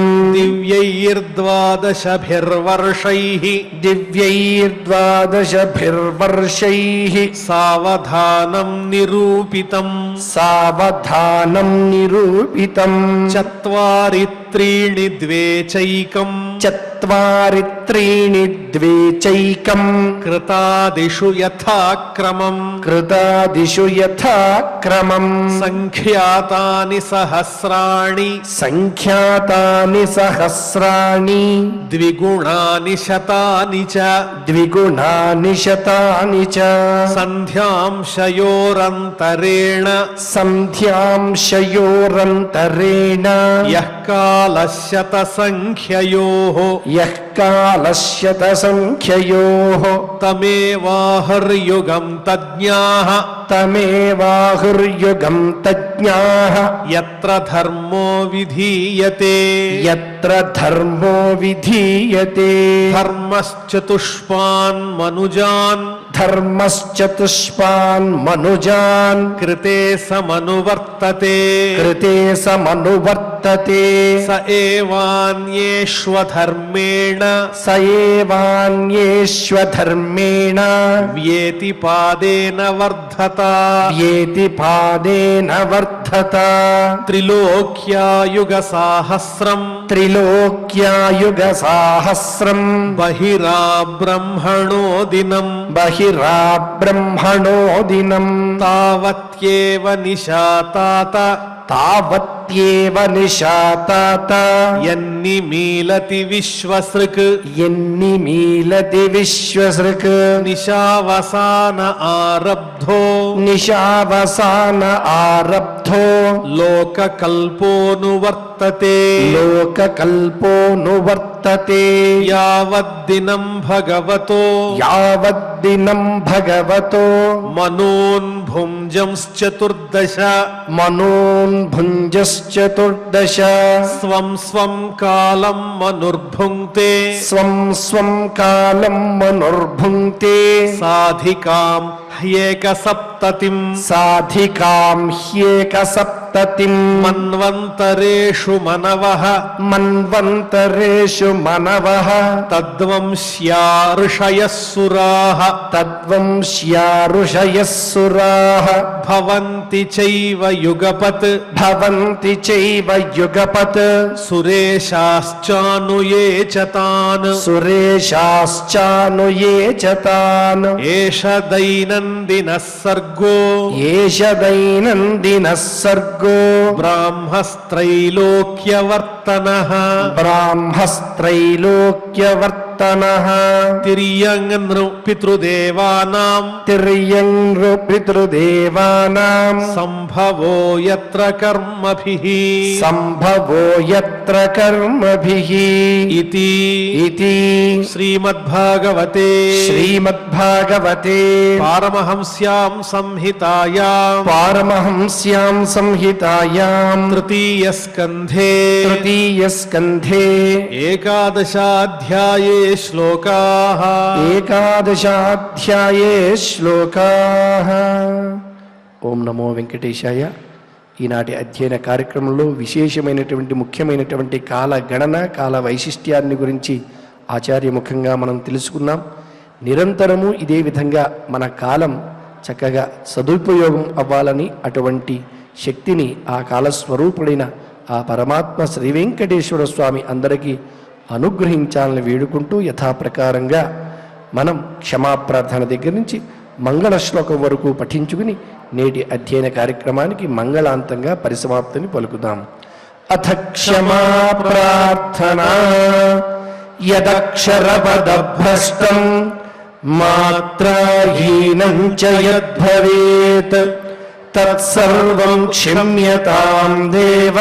దివ్యైర్ద్వాదశభిర్వర్షైః दिव्यैर्द्वादशभिर्वर्षैः సావధానం నిరూపితం सावधानं निरूपितम् చత్వారి త్రీణి ద్వే చైకం चत्वारि त्रीणि द्वे चैकम् కృతాదిషు యథాక్రమం कृतादिषु यथा क्रमम् సంఖ్యాతాని సహస్రాణి सङ्ख्यातानि सहस्राणि ద్విగుణాని శతాని చ द्विगुणानि शतानि च సంధ్యాంశయోరంతరేణ सन्ध्यांशयोरन्तरेण యః కాలశత సంఖ్యయోః यः कालश्यतसङ्ख्ययोः తమేవాహర్యుగం తజ్ఞాః तमेवाहुर्युगम् तज्ञाः యత్ర ధర్మో విధీయతే यत्र धर्मो विधीयते ధర్మశ్చతుష్పాన్ మనుజాన్ धर्मश्चतुष्पान् मनुजान् కృతే సమనువర్తతే कृते समनुवर्तते స ఏవాన్యేష్వధర్మేణ स एवान्येष्वधर्मेण వ్యేతి పాదేన వర్ధత येति पादेन वर्धत త్రిలోక్యాయుగ సాహస్రం त्रिलोक्यायुगसाहस्रम् బహిరా బ్రహ్మణో దినం बहिराब्रह्मणो दिनम् తావత్యేవ నిశాతాత तावत्येव निशातात ఎన్ని మీలతి విశ్వసృక్ यन्निमीलति विश्वसृक् నిశావసాన ఆరబ్ధో निशावसान आरब्धो లోకకల్పోనువర్తతే लोककल्पोऽनुवर्तते యావద్దినం భగవతో यावद्दिनम् भगवतो మనోన్ భుంజంశ్చతుర్దశ मनोन् भुञ्जश्चतुर्दश స్వం స్వం కాలం మనుర్భుంక్తే स्वं स्वं कालम् मनुर्भुङ्क्ते సాధికాం హ్యేకసప్తతిం साधिकाम् ह्येकसप्ततिम् మన్వంతరేషు మనవః मन्वन्तरेषु मनवः తద్వంశ్యా ఋషయः సురాः तद्वंश्या ऋषयः सुराः భవంతి చైవ యుగపత్ भवन्ति चैव युगपत् సురేశాశ్చానుయే చ తాన్ सुरेशाश्चानुये च तान् ఏష దైనందిన సర్గో एष दैनन्दिनः सर्गो బ్రాహ్మస్త్రైలోక్యవర్తన ब्राह्मस्त्रैलोक्यवर्तनः తిర్యంగృ పితృదేవానాం तिर्यङ्पितृदेवानाम् సంభవో యత్ర కర్మభిః सम्भवो यत्र कर्मभिः ఇతి इति శ్రీమద్భాగవతే श्रीमद्भागवते పారమహంస్యాం సంహితాయాం पारमहंस्यां संहितायाम् తృతీయస్కంధే तृतीयस्कन्धे ఏకాదశాధ్యాయే శ్లోకాः एकादशाध्याये श्लोकाः ॐ नमो वेङ्कटेशाय ఈనాటి అధ్యయన కార్యక్రమంలో విశేషమైనటువంటి ముఖ్యమైనటువంటి కాల గణన కాల వైశిష్ట్యాన్ని గురించి ఆచార్యముఖంగా మనం తెలుసుకున్నాం నిరంతరము ఇదే విధంగా మన కాలం చక్కగా సదుపయోగం అవ్వాలని అటువంటి శక్తిని ఆ కాలస్వరూపుడైన ఆ పరమాత్మ శ్రీ వెంకటేశ్వర స్వామి అందరికీ అనుగ్రహించాలని వేడుకుంటూ యథాప్రకారంగా మనం క్షమాప్రార్థన దగ్గర నుంచి మంగళ శ్లోకం వరకు పఠించుకుని నేటి అధ్యయన కార్యక్రమానికి మంగళాంతంగా పరిసమాప్తిని పలుకుదాం అథ క్షమా ప్రార్థనా యదక్షరపదభ్రష్టం మాత్రాహీనం చ యద్భవేత్ తత్సర్వం క్షమ్యతాం దేవ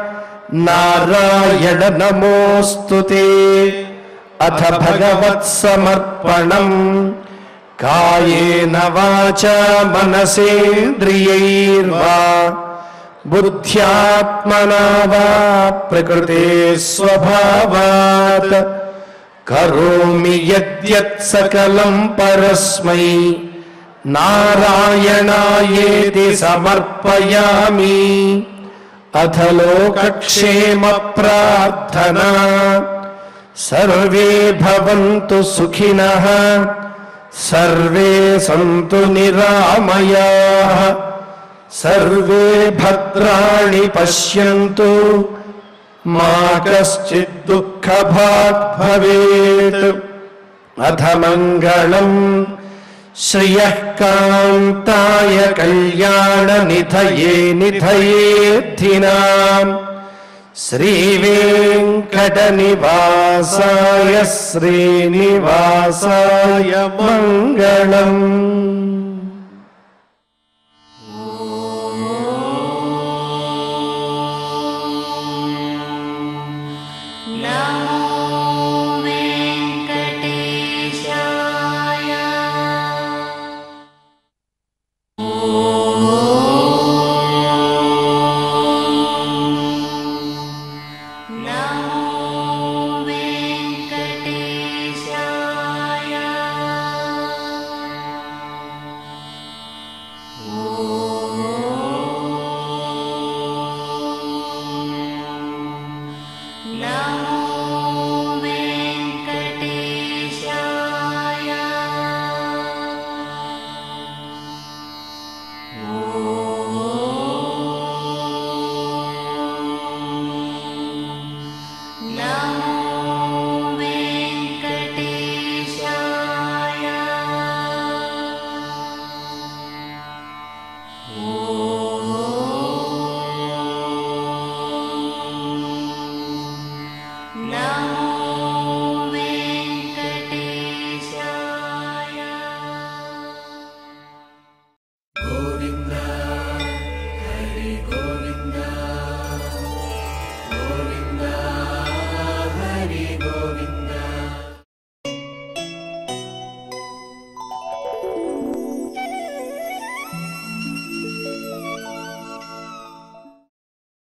నారాయణ నమోऽस्तु ते అథ భగవత్సమర్పణం కాయేన వాచా మనసేంద్రియైర్వా బుద్ధ్యాత్మనా వా ప్రకృతే స్వభావాత్ కరోమి యద్యత్ సకలం పరస్మై నారాయణాయేతి సమర్పయామి అథ లోకక్షేమ ప్రార్థనా సర్వే భవంతు సుఖినః సర్వే సంతు నిరామయాః సర్వే భద్రాణి పశ్యంతు మా కశ్చిద్ దుఃఖభాగ్ భవేత్ అథ మంగళం శ్రియః కాంతాయ కళ్యాణ నిధయే నిధయేద్ధినాం శ్రీవేంకటనివాసాయ శ్రీనివాసాయ మంగళం नमो वेङ्कटेशाय नमो वेङ्कटेशाय नमो वेङ्कटेशाय नमो वेङ्कटेशाय